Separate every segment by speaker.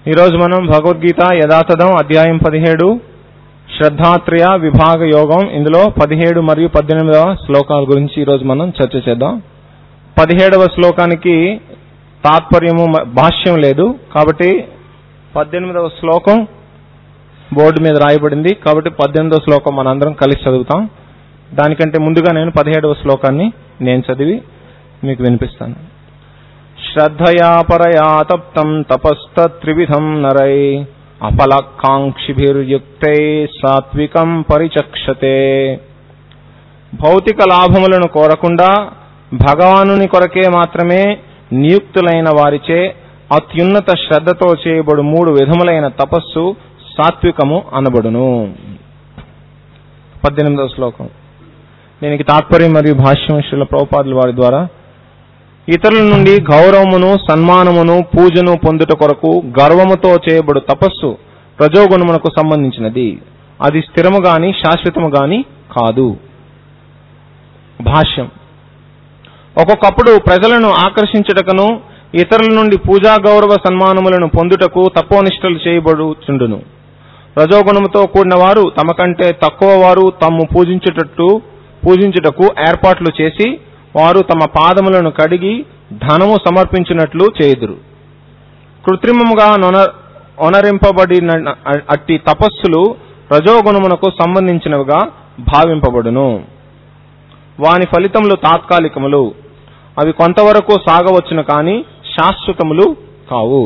Speaker 1: ఈరోజు మనం భగవద్గీత యథాతథం అధ్యాయం పదిహేడు శ్రద్ధాత్రయ విభాగ యోగం ఇందులో పదిహేడు మరియు పద్దెనిమిదవ శ్లోకాల గురించి ఈరోజు మనం చర్చ చేద్దాం పదిహేడవ శ్లోకానికి తాత్పర్యము మ- భాష్యం లేదు కాబట్టి పద్దెనిమిదవ శ్లోకం బోర్డు మీద రాయబడింది కాబట్టి పద్దెనిమిదవ శ్లోకం మనందరం కలిసి చదువుతాం దానికంటే ముందుగా నేను పదిహేడవ శ్లోకాన్ని నేను చదివి మీకు వినిపిస్తాను శ్రద్ధయా పరయా తప్తం తపస్తత్రివిధం నరై అఫలకాంక్షిభిర్యుక్తై సాత్వికం పరిచక్షతే భౌతిక లాభములను కోరకుండా భగవానుని కొరకే మాత్రమే నియుక్తులైన వారిచే అత్యున్నత శ్రద్ధతో చేయబడు మూడు విధములైన తపస్సు సాత్వికము అనబడును పద్దెనిమిదవ శ్లోకం దీనికి తాత్పర్యం మరియు భాష్యం శ్రీల ప్రభుపాదుల వారి ద్వారా ఇతరుల నుండి గౌరవమును సన్మానమును పూజను పొందుట కొరకు గర్వముతో చేయబడు తపస్సు రజోగుణమునకు సంబంధించినది అది స్థిరము గాని శాశ్వతము గాని కాదు భాష్యం ఒక్కొక్కప్పుడు ప్రజలను ఆకర్షించుటకును ఇతరుల నుండి పూజా గౌరవ సన్మానములను పొందుటకు తపోనిష్టలు చేయబడుచుండును రజోగుణముతో కూడిన వారు తమ కంటే తక్కువ వారు తమ్ము పూజించుటట్టు పూజించుటకు ఏర్పాట్లు చేసి వారు తమ పాదములను కడిగి ధనము సమర్పించినట్లు చేయుదురు కృత్రిమముగా నొన ఒనరింపబడిన అట్టి తపస్సులు రజోగుణమునకు సంబంధించినవిగా భావింపబడును వాని ఫలితములు తాత్కాలికములు అవి కొంతవరకు సాగవచ్చును కాని శాశ్వతములు కావు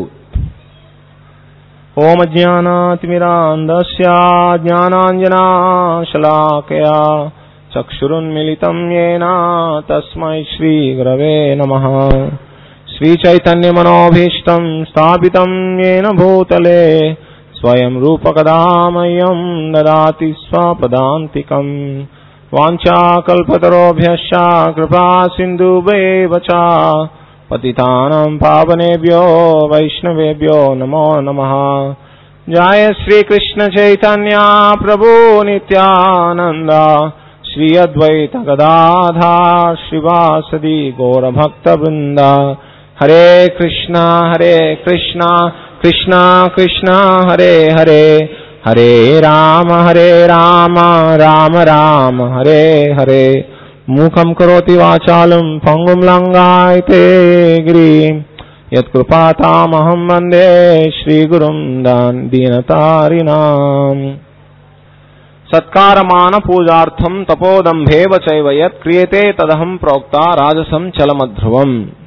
Speaker 1: ఓం జ్ఞానాతిమిరాంధస్య జ్ఞానాంజనాశలాకయా చక్షురున్మిలితం येन తస్మై శ్రీగురవే నమః శ్రీచైతన్యమనోభీష్టం స్థాపితం येन భూతలే స్వయం రూపకదామయ్యం దదాతి స్వపదాంతికం వాञ्छाकल्पतरोभ्यश्च कृपा सिन्धुभैव च पतितानां पावनेभ्यो वैष्णवेभ्यो नमो नमः जय श्रीकृष्णचैतन्या प्रभु नित्यानन्द श्री अद्वैत गदाधा श्रीवासदि गौरभक्तवृन्द हरे कृष्णा हरे कृष्णा कृष्णा कृष्णा हरे हरे हरे राम हरे राम राम राम हरे हरे मूकं करोति वाचालं पङ्गुं लङ्गायते गिरिं यत्कृपातामहं वन्दे श्रीगुरुं दान् दीनतारिणाम् సత్కారమాన పూజార్థం తపోదంభేవ చైవ యత్ క్రియతే తదహం ప్రోక్త రాజసం చలమధ్రువం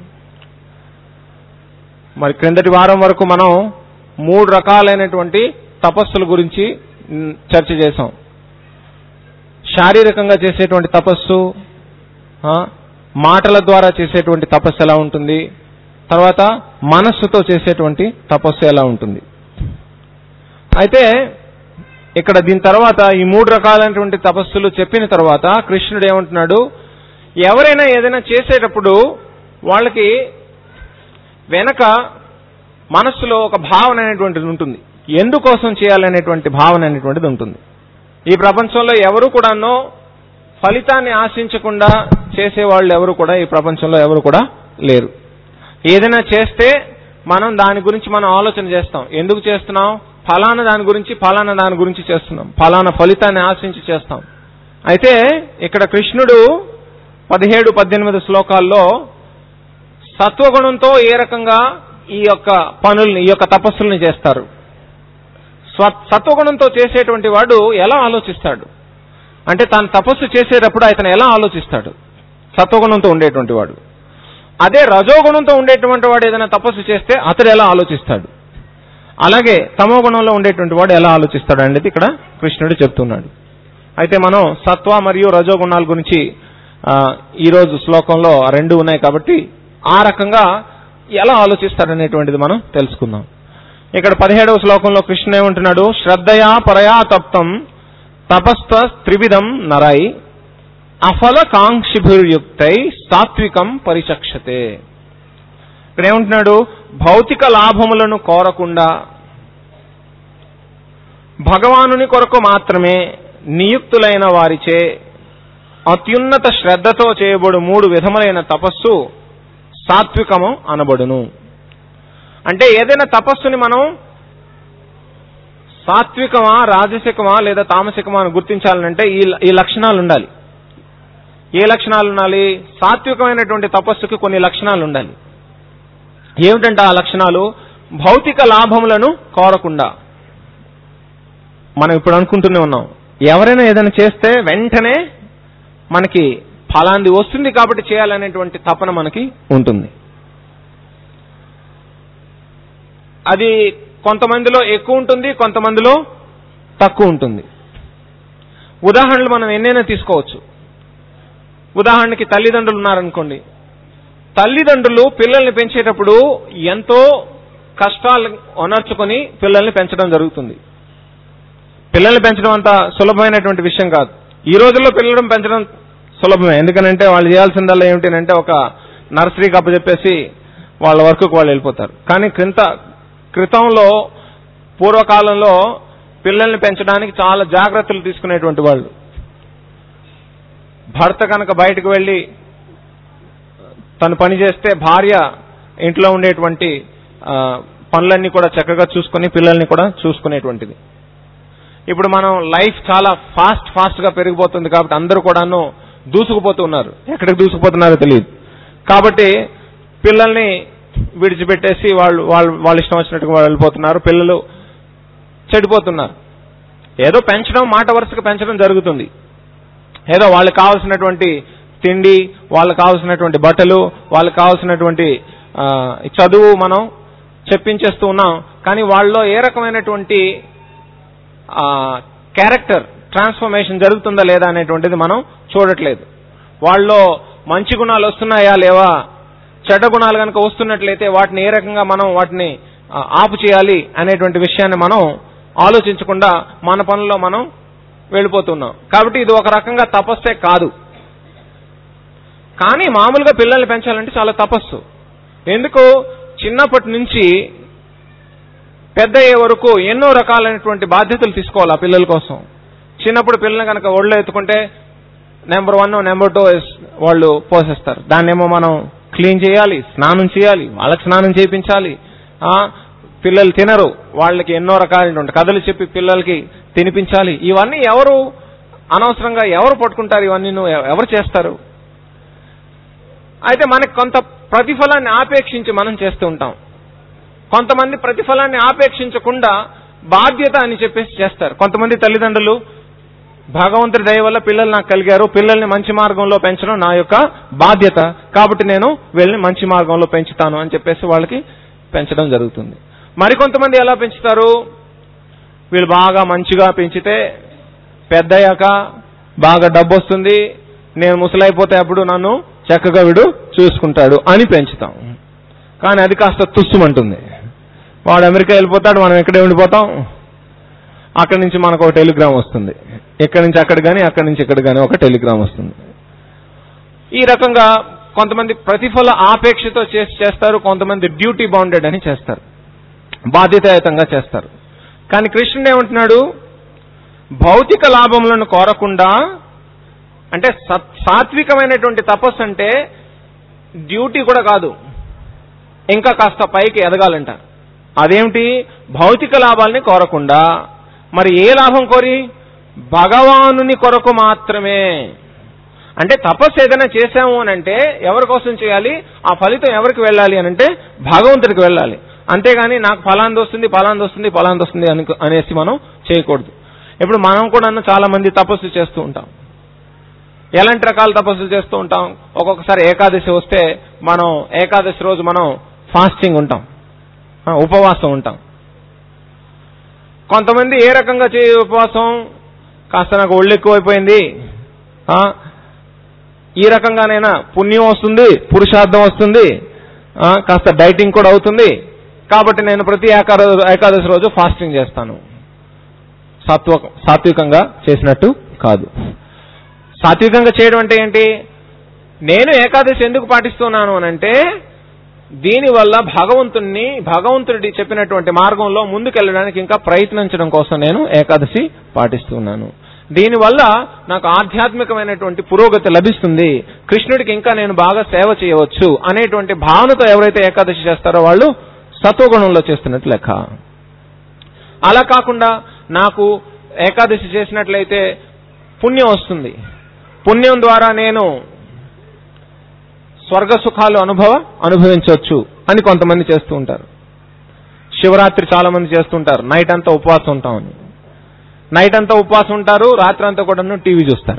Speaker 1: మరి క్రిందటి వారం వరకు మనం మూడు రకాలైనటువంటి తపస్సుల గురించి మ్, చర్చ చేసాం శారీరకంగా చేసేటువంటి తపస్సు ఆ, మాటల ద్వారా చేసేటువంటి తపస్సు ఎలా ఉంటుంది తర్వాత మనస్సుతో చేసేటువంటి తపస్సు ఎలా ఉంటుంది అయితే ఇక్కడ దీని తర్వాత ఈ మూడు రకాలైనటువంటి తపస్సులు చెప్పిన తర్వాత కృష్ణుడు ఏమంటున్నాడు ఎవరైనా ఏదైనా చేసేటప్పుడు వాళ్ళకి వెనక మనస్సులో ఒక భావన అనేటువంటిది ఉంటుంది ఎందుకోసం చేయాలనేటువంటి భావన అనేటువంటిది ఉంటుంది ఈ ప్రపంచంలో ఎవరు కూడానో ఫలితాన్ని ఆశించకుండా చేసేవాళ్ళు ఎవరు కూడా ఈ ప్రపంచంలో ఎవరు కూడా లేరు ఏదైనా చేస్తే మనం దాని గురించి మనం ఆలోచన చేస్తాం ఎందుకు చేస్తున్నాం ఫలానా దాని గురించి ఫలానా దాని గురించి చేస్తున్నాం ఫలానా ఫలితాన్ని ఆశించి చేస్తాం అయితే ఇక్కడ కృష్ణుడు పదిహేడు పద్దెనిమిది శ్లోకాల్లో సత్వగుణంతో ఏ రకంగా ఈ యొక్క పనుల్ని ఈ యొక్క తపస్సుల్ని చేస్తారు స్వ- సత్వగుణంతో చేసేటువంటి వాడు ఎలా ఆలోచిస్తాడు అంటే తాను తపస్సు చేసేటప్పుడు అతను ఎలా ఆలోచిస్తాడు సత్వగుణంతో ఉండేటువంటి వాడు అదే రజోగుణంతో ఉండేటువంటి వాడు ఏదైనా తపస్సు చేస్తే అతడు ఎలా ఆలోచిస్తాడు అలాగే తమో గుణంలో ఉండేటువంటి వాడు ఎలా ఆలోచిస్తాడు అనేది ఇక్కడ కృష్ణుడు చెప్తున్నాడు అయితే మనం సత్వ మరియు రజోగుణాల గురించి ఆ, ఈ రోజు శ్లోకంలో ఆ రెండు ఉన్నాయి కాబట్టి ఆ రకంగా ఎలా ఆలోచిస్తాడనేటువంటిది మనం తెలుసుకుందాం ఇక్కడ పదిహేడవ శ్లోకంలో కృష్ణుడు ఏమంటున్నాడు శ్రద్ధయా పరయా తప్తం తపస్త త్రివిధం నరై అఫల కాంక్షిభిర్యుక్తై సాత్వికం పరిచక్షతే ఇక్కడ ఏమంటున్నాడు భౌతిక లాభములను కోరకుండా భగవానుని కొరకు మాత్రమే నియుక్తులైన వారిచే అత్యున్నత శ్రద్ధతో చేయబడు మూడు విధములైన తపస్సు సాత్వికము అనబడును అంటే ఏదైనా తపస్సుని మనం సాత్వికమా రాజసికమా లేదా తామసికమా అని గుర్తించాలంటే ఈ ఈ లక్షణాలు ఉండాలి ఏ లక్షణాలు ఉండాలి సాత్వికమైనటువంటి తపస్సుకి కొన్ని లక్షణాలు ఉండాలి ఏమిటంటే ఆ లక్షణాలు భౌతిక లాభములను కోరకుండా మనం ఇప్పుడు అనుకుంటూనే ఉన్నాం ఎవరైనా ఏదైనా చేస్తే వెంటనే మనకి ఫలాంది వస్తుంది కాబట్టి చేయాలనేటువంటి తపన మనకి ఉంటుంది అది కొంతమందిలో ఎక్కువ ఉంటుంది కొంతమందిలో తక్కువ ఉంటుంది ఉదాహరణలు మనం ఎన్నైనా తీసుకోవచ్చు ఉదాహరణకి తల్లిదండ్రులు ఉన్నారనుకోండి తల్లిదండ్రులు పిల్లల్ని పెంచేటప్పుడు ఎంతో కష్టాలు ఒనర్చుకొని పిల్లల్ని పెంచడం జరుగుతుంది పిల్లల్ని పెంచడం అంత సులభమైనటువంటి విషయం కాదు ఈ రోజుల్లో పిల్లలను పెంచడం సులభమే ఎందుకనంటే వాళ్ళు చేయాల్సిందల్లా ఏమిటంటే ఒక నర్సరీకి అప్పచెప్పేసి వాళ్ళ వర్క్కు వాళ్ళు వెళ్ళిపోతారు కానీ క్రింత క్రితంలో పూర్వకాలంలో పిల్లల్ని పెంచడానికి చాలా జాగ్రత్తలు తీసుకునేటువంటి వాళ్ళు భర్త కనుక బయటకు వెళ్ళి తను పని చేస్తే భార్య ఇంట్లో ఉండేటువంటి ఆ, పనులన్నీ కూడా చక్కగా చూసుకొని పిల్లల్ని కూడా చూసుకునేటువంటిది ఇప్పుడు మనం లైఫ్ చాలా ఫాస్ట్ ఫాస్ట్ గా పెరిగిపోతుంది కాబట్టి అందరూ కూడాను దూసుకుపోతున్నారు ఎక్కడికి దూసుకుపోతున్నారో తెలియదు కాబట్టి పిల్లల్ని విడిచిపెట్టేసి వాళ్ళు వాళ్ళు వాళ్ళ ఇష్టం వచ్చినట్టుగా వాళ్ళు వెళ్ళిపోతున్నారు పిల్లలు చెడిపోతున్నారు ఏదో పెంచడం మాట వరుసగా పెంచడం జరుగుతుంది ఏదో వాళ్ళకి కావాల్సినటువంటి తిండి వాళ్ళకి కావాల్సినటువంటి బట్టలు వాళ్ళకి కావాల్సినటువంటి ఆ, చదువు మనం చెప్పించేస్తూ ఉన్నాం కానీ వాళ్ళలో ఏ రకమైనటువంటి క్యారెక్టర్ ట్రాన్స్ఫర్మేషన్ జరుగుతుందా లేదా అనేటువంటిది మనం చూడట్లేదు వాళ్ళలో మంచి గుణాలు వస్తున్నాయా లేవా చెడ్డ గుణాలు కనుక వస్తున్నట్లయితే వాటిని ఏ రకంగా మనం వాటిని ఆ, ఆపు చేయాలి అనేటువంటి విషయాన్ని మనం ఆలోచించకుండా మన పనుల్లో మనం వెళ్ళిపోతున్నాం కాబట్టి ఇది ఒక రకంగా తపస్సే కాదు కానీ మామూలుగా పిల్లల్ని పెంచాలంటే చాలా తపస్సు ఎందుకు చిన్నప్పటి నుంచి పెద్ద అయ్యే వరకు ఎన్నో రకాలైనటువంటి బాధ్యతలు తీసుకోవాలి ఆ పిల్లల కోసం చిన్నప్పుడు పిల్లల్ని కనుక ఒళ్ళో ఎత్తుకుంటే నెంబర్ వన్ నెంబర్ టూ వాళ్ళు పోసేస్తారు దాన్నేమో మనం క్లీన్ చేయాలి స్నానం చేయాలి వాళ్ళకి స్నానం చేయించాలి ఆ పిల్లలు తినరు వాళ్ళకి ఎన్నో రకాలైనటువంటి కథలు చెప్పి పిల్లలకి తినిపించాలి ఇవన్నీ ఎవరు అనవసరంగా ఎవరు పట్టుకుంటారు ఇవన్నీ నువ్వు ఎవరు చేస్తారు అయితే మనకి కొంత ప్రతిఫలాన్ని ఆపేక్షించి మనం చేస్తూ ఉంటాం కొంతమంది ప్రతిఫలాన్ని ఆపేక్షించకుండా బాధ్యత అని చెప్పేసి చేస్తారు కొంతమంది తల్లిదండ్రులు భగవంతుడి దయ వల్ల పిల్లలు నాకు కలిగారు పిల్లల్ని మంచి మార్గంలో పెంచడం నా యొక్క బాధ్యత కాబట్టి నేను వీళ్ళని మంచి మార్గంలో పెంచుతాను అని చెప్పేసి వాళ్ళకి పెంచడం జరుగుతుంది మరికొంతమంది ఎలా పెంచుతారు వీళ్ళు బాగా మంచిగా పెంచితే పెద్దయ్యాక బాగా డబ్బు వస్తుంది నేను ముసలైపోతే అప్పుడు నన్ను చక్కగా వీడు చూసుకుంటాడు అని పెంచుతాం కానీ అది కాస్త తుస్సుమంటుంది వాడు అమెరికా వెళ్ళిపోతాడు మనం ఇక్కడే ఉండిపోతాం అక్కడి నుంచి మనకు ఒక టెలిగ్రామ్ వస్తుంది ఇక్కడి నుంచి అక్కడ కానీ అక్కడి నుంచి ఇక్కడ కానీ ఒక టెలిగ్రామ్ వస్తుంది ఈ రకంగా కొంతమంది ప్రతిఫల ఆపేక్షతో చేసి చేస్తారు కొంతమంది డ్యూటీ బౌండెడ్ అని చేస్తారు బాధ్యతాయుతంగా చేస్తారు కానీ కృష్ణుడు ఏమంటున్నాడు భౌతిక లాభములను కోరకుండా అంటే సత్- సాత్వికమైనటువంటి తపస్సు అంటే డ్యూటీ కూడా కాదు ఇంకా కాస్త పైకి ఎదగాలంట అదేమిటి భౌతిక లాభాలని కోరకుండా మరి ఏ లాభం కోరి భగవానుని కొరకు మాత్రమే అంటే తపస్సు ఏదైనా చేశాము అని అంటే ఎవరి కోసం చేయాలి ఆ ఫలితం ఎవరికి వెళ్ళాలి అని అంటే భగవంతుడికి వెళ్ళాలి అంతేగాని నాకు ఫలాంది వస్తుంది ఫలాంది వస్తుంది ఫలాంది వస్తుంది అని అనేసి మనం చేయకూడదు ఇప్పుడు మనం కూడా చాలా మంది తపస్సు చేస్తూ ఉంటాం ఎలాంటి రకాల తపస్సులు చేస్తూ ఉంటాం ఒక్కొక్కసారి ఏకాదశి వస్తే మనం ఏకాదశి రోజు మనం ఫాస్టింగ్ ఉంటాం ఆ, ఉపవాసం ఉంటాం కొంతమంది ఏ రకంగా చేయ ఉపవాసం కాస్త నాకు ఒళ్ళు ఎక్కువైపోయింది ఆ, ఈ రకంగానైనా పుణ్యం వస్తుంది పురుషార్థం వస్తుంది ఆ, కాస్త డైటింగ్ కూడా అవుతుంది కాబట్టి నేను ప్రతి ఏకాద ఏకాదశి రోజు ఫాస్టింగ్ చేస్తాను సాత్వ సాత్వికంగా చేసినట్టు కాదు సాత్వికంగా చేయడం అంటే ఏంటి నేను ఏకాదశి ఎందుకు పాటిస్తున్నాను అని అంటే దీనివల్ల భగవంతుణ్ణి భగవంతుడి చెప్పినటువంటి మార్గంలో ముందుకెళ్ళడానికి ఇంకా ప్రయత్నించడం కోసం నేను ఏకాదశి పాటిస్తున్నాను దీనివల్ల నాకు ఆధ్యాత్మికమైనటువంటి పురోగతి లభిస్తుంది కృష్ణుడికి ఇంకా నేను బాగా సేవ చేయవచ్చు అనేటువంటి భావనతో ఎవరైతే ఏకాదశి చేస్తారో వాళ్ళు సత్వగుణంలో చేస్తున్నట్టు లెక్క అలా కాకుండా నాకు ఏకాదశి చేసినట్లయితే పుణ్యం వస్తుంది పుణ్యం ద్వారా నేను స్వర్గ సుఖాలు అనుభవ అనుభవించవచ్చు అని కొంతమంది చేస్తూ ఉంటారు శివరాత్రి చాలా మంది చేస్తుంటారు నైట్ అంతా ఉపవాసం ఉంటామని నైట్ అంతా ఉపవాసం ఉంటారు రాత్రి అంతా కూడా టీవీ చూస్తారు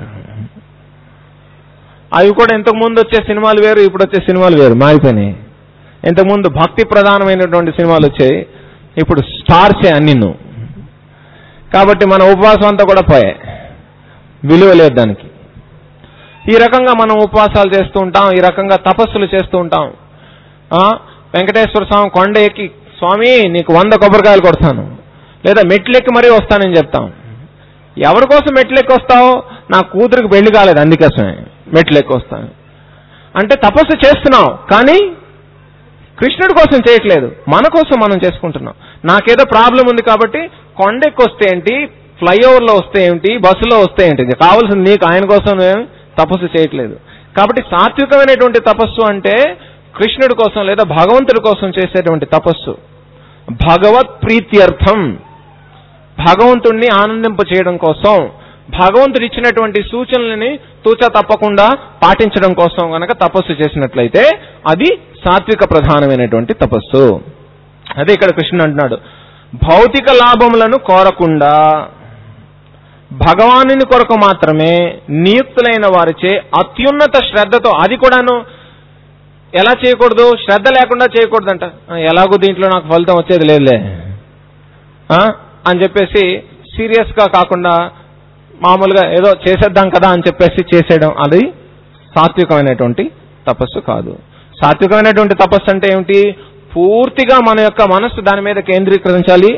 Speaker 1: అవి కూడా ఇంతకు ముందు వచ్చే సినిమాలు వేరు ఇప్పుడు వచ్చే సినిమాలు వేరు మారిపోయినాయి ఇంతకు ముందు భక్తి ప్రధానమైనటువంటి సినిమాలు వచ్చాయి ఇప్పుడు స్టార్సే అన్ని కాబట్టి మన ఉపవాసం అంతా కూడా పోయాయి విలువ లేదు దానికి ఈ రకంగా మనం ఉపవాసాలు చేస్తూ ఉంటాం ఈ రకంగా తపస్సులు చేస్తూ ఉంటాం ఆ, వెంకటేశ్వర స్వామి కొండ ఎక్కి స్వామి నీకు వంద కొబ్బరికాయలు కొడతాను లేదా మెట్లెక్కి మరీ వస్తానని చెప్తాం ఎవరి కోసం మెట్లెక్కి వస్తావు నా కూతురికి పెళ్లి కాలేదు అందుకోసమే మెట్లెక్కి వస్తాను అంటే తపస్సు చేస్తున్నావు కానీ కృష్ణుడి కోసం చేయట్లేదు మన కోసం మనం చేసుకుంటున్నాం నాకేదో ప్రాబ్లం ఉంది కాబట్టి కొండెక్కి వస్తే ఏంటి ఫ్లైఓవర్లో వస్తే ఏంటి బస్సులో వస్తే ఏంటి ఇది కావాల్సింది నీకు ఆయన కోసం నేను తపస్సు చేయట్లేదు కాబట్టి సాత్వికమైనటువంటి తపస్సు అంటే కృష్ణుడి కోసం లేదా భగవంతుడి కోసం చేసేటువంటి తపస్సు భగవత్ ప్రీత్యర్థం భగవంతుణ్ణి ఆనందింప చేయడం కోసం భగవంతుడు ఇచ్చినటువంటి సూచనలని తూచా తప్పకుండా పాటించడం కోసం గనక తపస్సు చేసినట్లయితే అది సాత్విక ప్రధానమైనటువంటి తపస్సు అదే ఇక్కడ కృష్ణుడు అంటున్నాడు భౌతిక లాభములను కోరకుండా భగవానుని కొరకు మాత్రమే నియుక్తులైన వారిచే అత్యున్నత శ్రద్ధతో అది కూడాను ఎలా చేయకూడదు శ్రద్ధ లేకుండా చేయకూడదంట ఆ, ఎలాగో దీంట్లో నాకు ఫలితం వచ్చేది లేదులే ఆ, అని చెప్పేసి సీరియస్ గా కాకుండా మామూలుగా ఏదో చేసేద్దాం కదా అని చెప్పేసి చేసేయడం అది సాత్వికమైనటువంటి తపస్సు కాదు సాత్వికమైనటువంటి తపస్సు అంటే ఏమిటి పూర్తిగా మన యొక్క మనస్సు దాని మీద కేంద్రీకరించాలి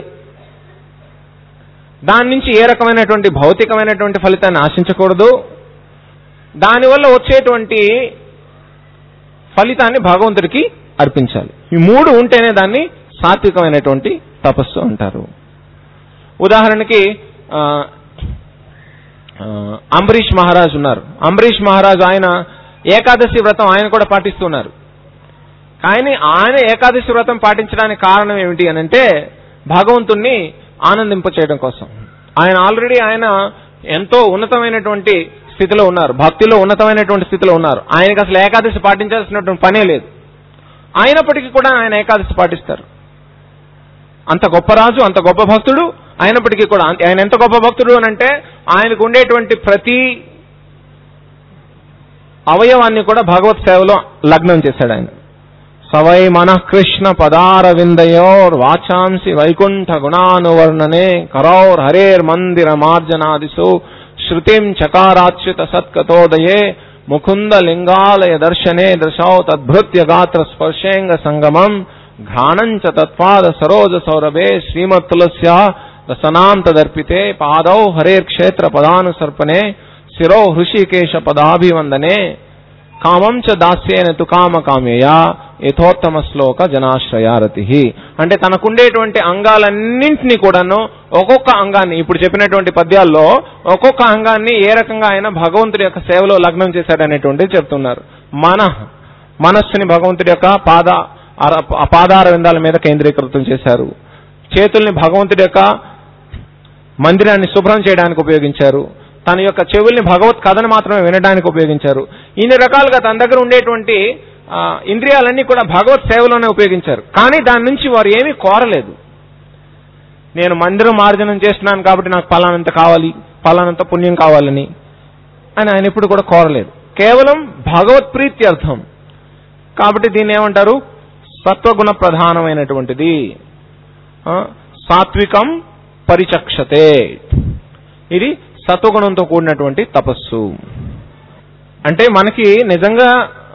Speaker 1: దాని నుంచి ఏ రకమైనటువంటి భౌతికమైనటువంటి ఫలితాన్ని ఆశించకూడదు దానివల్ల వచ్చేటువంటి ఫలితాన్ని భగవంతుడికి అర్పించాలి ఈ మూడు ఉంటేనే దాన్ని సాత్వికమైనటువంటి తపస్సు అంటారు ఉదాహరణకి ఆ, ఆ, అంబరీష్ మహారాజ్ ఉన్నారు అంబరీష్ మహారాజ్ ఆయన ఏకాదశి వ్రతం ఆయన కూడా పాటిస్తున్నారు కానీ ఆయన ఏకాదశి వ్రతం పాటించడానికి కారణం ఏమిటి అని అంటే భగవంతుణ్ణి ఆనందింప చేయడం కోసం ఆయన ఆల్రెడీ ఆయన ఎంతో ఉన్నతమైనటువంటి స్థితిలో ఉన్నారు భక్తిలో ఉన్నతమైనటువంటి స్థితిలో ఉన్నారు ఆయనకి అసలు ఏకాదశి పాటించాల్సినటువంటి పనే లేదు అయినప్పటికీ కూడా ఆయన ఏకాదశి పాటిస్తారు అంత గొప్ప రాజు అంత గొప్ప భక్తుడు అయినప్పటికీ కూడా అంత- ఆయన ఎంత గొప్ప భక్తుడు అని అంటే ఆయనకు ఉండేటువంటి ప్రతి అవయవాన్ని కూడా భగవత్ సేవలో లగ్నం చేశాడు ఆయన సవై మనః కృష్ణ పదార విందయోర్ వాచాంసి వైకుంఠ గుణానువర్ణనే కరౌర్ హరేర్ మందిర మార్జనాదిసు శృతిం చకారాచ్యుత సత్కతోదయే ముకుంద లింగాలయ దర్శనే దశౌ తద్భృత్య గాత్ర స్పర్శేంగ సంగమం ఘ్రాణం చ తత్పాద సరోజ సౌరభే శ్రీమత్ తులస్య రసనాం తదర్పితే పాదౌ హరేర్ క్షేత్ర పదానుసర్పణే శిరో హృషికేశ పదాభివందనే కామం చ దాస్యేన తు కామ కామేయ యథోత్తమ శ్లోక జనాశ్రయారతి అంటే తనకుండేటువంటి అంగాలన్నింటినీ కూడాను ఒక్కొక్క అంగాన్ని ఇప్పుడు చెప్పినటువంటి పద్యాల్లో ఒక్కొక్క అంగాన్ని ఏ రకంగా ఆయన భగవంతుడి యొక్క సేవలో లగ్నం చేశాడనేటువంటిది చెప్తున్నారు మన మనస్సుని భగవంతుడి యొక్క పాద అర- పాదార విందాల మీద కేంద్రీకృతం చేశారు చేతుల్ని భగవంతుడి యొక్క మందిరాన్ని శుభ్రం చేయడానికి ఉపయోగించారు తన యొక్క చెవుల్ని భగవత్ కథను మాత్రమే వినడానికి ఉపయోగించారు ఇన్ని రకాలుగా తన దగ్గర ఉండేటువంటి ఆ, ఇంద్రియాలన్నీ కూడా భగవత్ సేవలోనే ఉపయోగించారు కానీ దాని నుంచి వారు ఏమీ కోరలేదు నేను మందిరం మార్జనం చేస్తున్నాను కాబట్టి నాకు పలానంత కావాలి పలానంత పుణ్యం కావాలని అని ఆయన ఇప్పుడు కూడా కోరలేదు కేవలం భగవత్ ప్రీత్యర్థం కాబట్టి దీన్ని ఏమంటారు సత్వగుణ ప్రధానమైనటువంటిది ఆ, సాత్వికం పరిచక్షతే ఇది సత్వగుణంతో కూడినటువంటి తపస్సు అంటే మనకి నిజంగా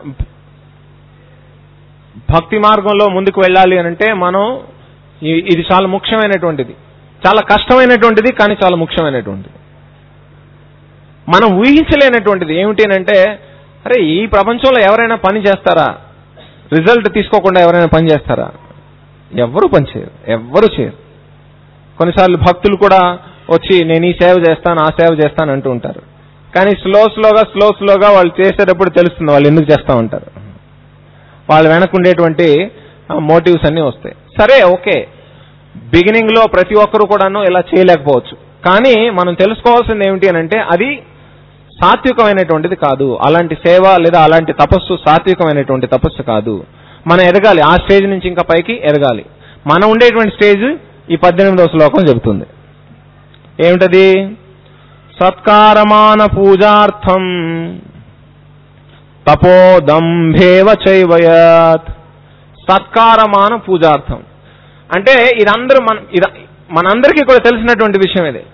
Speaker 1: భక్తి మార్గంలో ముందుకు వెళ్ళాలి అని అంటే మనం ఇ- ఇది చాలా ముఖ్యమైనటువంటిది చాలా కష్టమైనటువంటిది కానీ చాలా ముఖ్యమైనటువంటిది మనం ఊహించలేనటువంటిది ఏమిటి అని అంటే అరే ఈ ప్రపంచంలో ఎవరైనా పని చేస్తారా రిజల్ట్ తీసుకోకుండా ఎవరైనా పని చేస్తారా ఎవ్వరు పని చేయరు ఎవ్వరు చేయరు కొన్నిసార్లు భక్తులు కూడా వచ్చి నేను ఈ సేవ చేస్తాను ఆ సేవ చేస్తాను అంటూ ఉంటారు కానీ స్లో స్లోగా స్లో స్లోగా వాళ్ళు చేసేటప్పుడు తెలుస్తుంది వాళ్ళు ఎందుకు చేస్తా ఉంటారు వాళ్ళ వెనక ఉండేటువంటి మోటివ్స్ అన్నీ వస్తాయి సరే ఓకే బిగినింగ్ లో ప్రతి ఒక్కరు కూడాను ఇలా చేయలేకపోవచ్చు కానీ మనం తెలుసుకోవాల్సింది ఏమిటి అని అంటే అది సాత్వికమైనటువంటిది కాదు అలాంటి సేవ లేదా అలాంటి తపస్సు సాత్వికమైనటువంటి తపస్సు కాదు మనం ఎదగాలి ఆ స్టేజ్ నుంచి ఇంకా పైకి ఎదగాలి మనం ఉండేటువంటి స్టేజ్ ఈ పద్దెనిమిదవ శ్లోకం చెబుతుంది ఏమిటది సత్కారమాన పూజార్థం తపోదంభేవ చైవయత్ సత్కారమాన పూజార్థం అంటే ఇదందరూ మన ఇది మనందరికీ కూడా తెలిసినటువంటి విషయం ఇది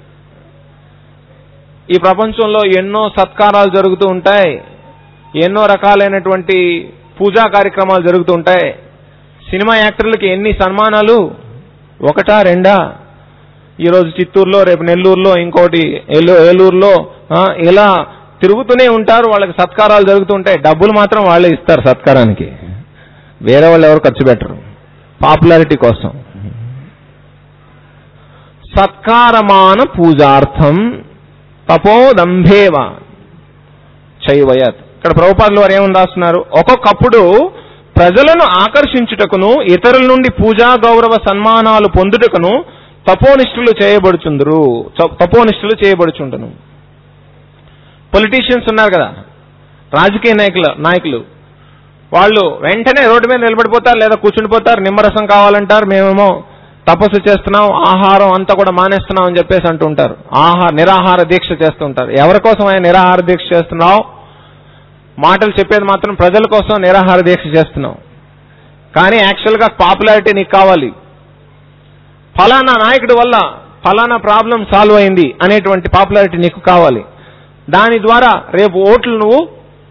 Speaker 1: ఈ ప్రపంచంలో ఎన్నో సత్కారాలు జరుగుతూ ఉంటాయి ఎన్నో రకాలైనటువంటి పూజా కార్యక్రమాలు జరుగుతూ ఉంటాయి సినిమా యాక్టర్లకి ఎన్ని సన్మానాలు ఒకటా రెండా ఈరోజు చిత్తూరులో రేపు నెల్లూరులో ఇంకోటి ఏలూ ఏలూరులో ఆ, ఇలా తిరుగుతూనే ఉంటారు వాళ్ళకి సత్కారాలు జరుగుతుంటాయి డబ్బులు మాత్రం వాళ్ళే ఇస్తారు సత్కారానికి వేరే వాళ్ళు ఎవరు ఖర్చు పెట్టరు పాపులారిటీ కోసం సత్కారమాన పూజార్థం తపోదంభేవ చైవయత్ ఇక్కడ ప్రభుపాదులు వారు ఏమని రాస్తున్నారు ఒక్కొక్కప్పుడు ప్రజలను ఆకర్షించుటకును ఇతరుల నుండి పూజా గౌరవ సన్మానాలు పొందుటకును తపోనిష్ఠులు చేయబడుచుందరు చ- తపోనిష్ఠులు చేయబడుచుండను పొలిటీషియన్స్ ఉన్నారు కదా రాజకీయ నాయకులు నాయకులు వాళ్ళు వెంటనే రోడ్డు మీద నిలబడిపోతారు లేదా కూర్చుండిపోతారు నిమ్మరసం కావాలంటారు మేమేమో తపస్సు చేస్తున్నాం ఆహారం అంతా కూడా మానేస్తున్నాం అని చెప్పేసి అంటుంటారు ఆహార నిరాహార దీక్ష చేస్తుంటారు ఎవరి కోసం ఆయన నిరాహార దీక్ష చేస్తున్నావు మాటలు చెప్పేది మాత్రం ప్రజల కోసం నిరాహార దీక్ష చేస్తున్నావు కానీ యాక్చువల్గా పాపులారిటీ నీకు కావాలి ఫలానా నాయకుడి వల్ల ఫలానా ప్రాబ్లం సాల్వ్ అయింది అనేటువంటి పాపులారిటీ నీకు కావాలి దాని ద్వారా రేపు ఓట్లు నువ్వు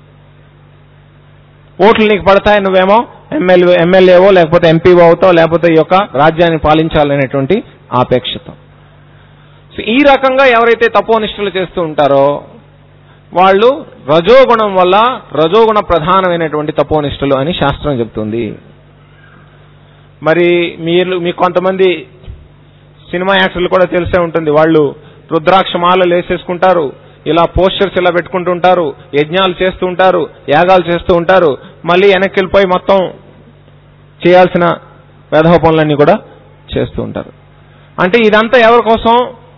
Speaker 1: ఓట్లు నీకు పడతాయి నువ్వేమో ఎమ్మెల్యే ఎమ్మెల్యేవో లేకపోతే ఎంపీఓ అవుతావు లేకపోతే ఈ యొక్క రాజ్యాన్ని పాలించాలనేటువంటి ఆపేక్షతో సో ఈ రకంగా ఎవరైతే తపోనిష్ఠులు చేస్తూ ఉంటారో వాళ్ళు రజోగుణం వల్ల రజోగుణ ప్రధానమైనటువంటి తపోనిష్ఠులు అని శాస్త్రం చెప్తుంది మరి మీరు మీకు కొంతమంది సినిమా యాక్టర్లు కూడా తెలిసే ఉంటుంది వాళ్ళు రుద్రాక్ష మాలలు వేసేసుకుంటారు ఇలా పోస్టర్స్ ఇలా పెట్టుకుంటుంటారు యజ్ఞాలు చేస్తూ ఉంటారు యాగాలు చేస్తూ ఉంటారు మళ్ళీ వెనక్కి వెళ్ళిపోయి మొత్తం చేయాల్సిన వేధవ పనులన్నీ కూడా చేస్తూ ఉంటారు అంటే ఇదంతా ఎవరి కోసం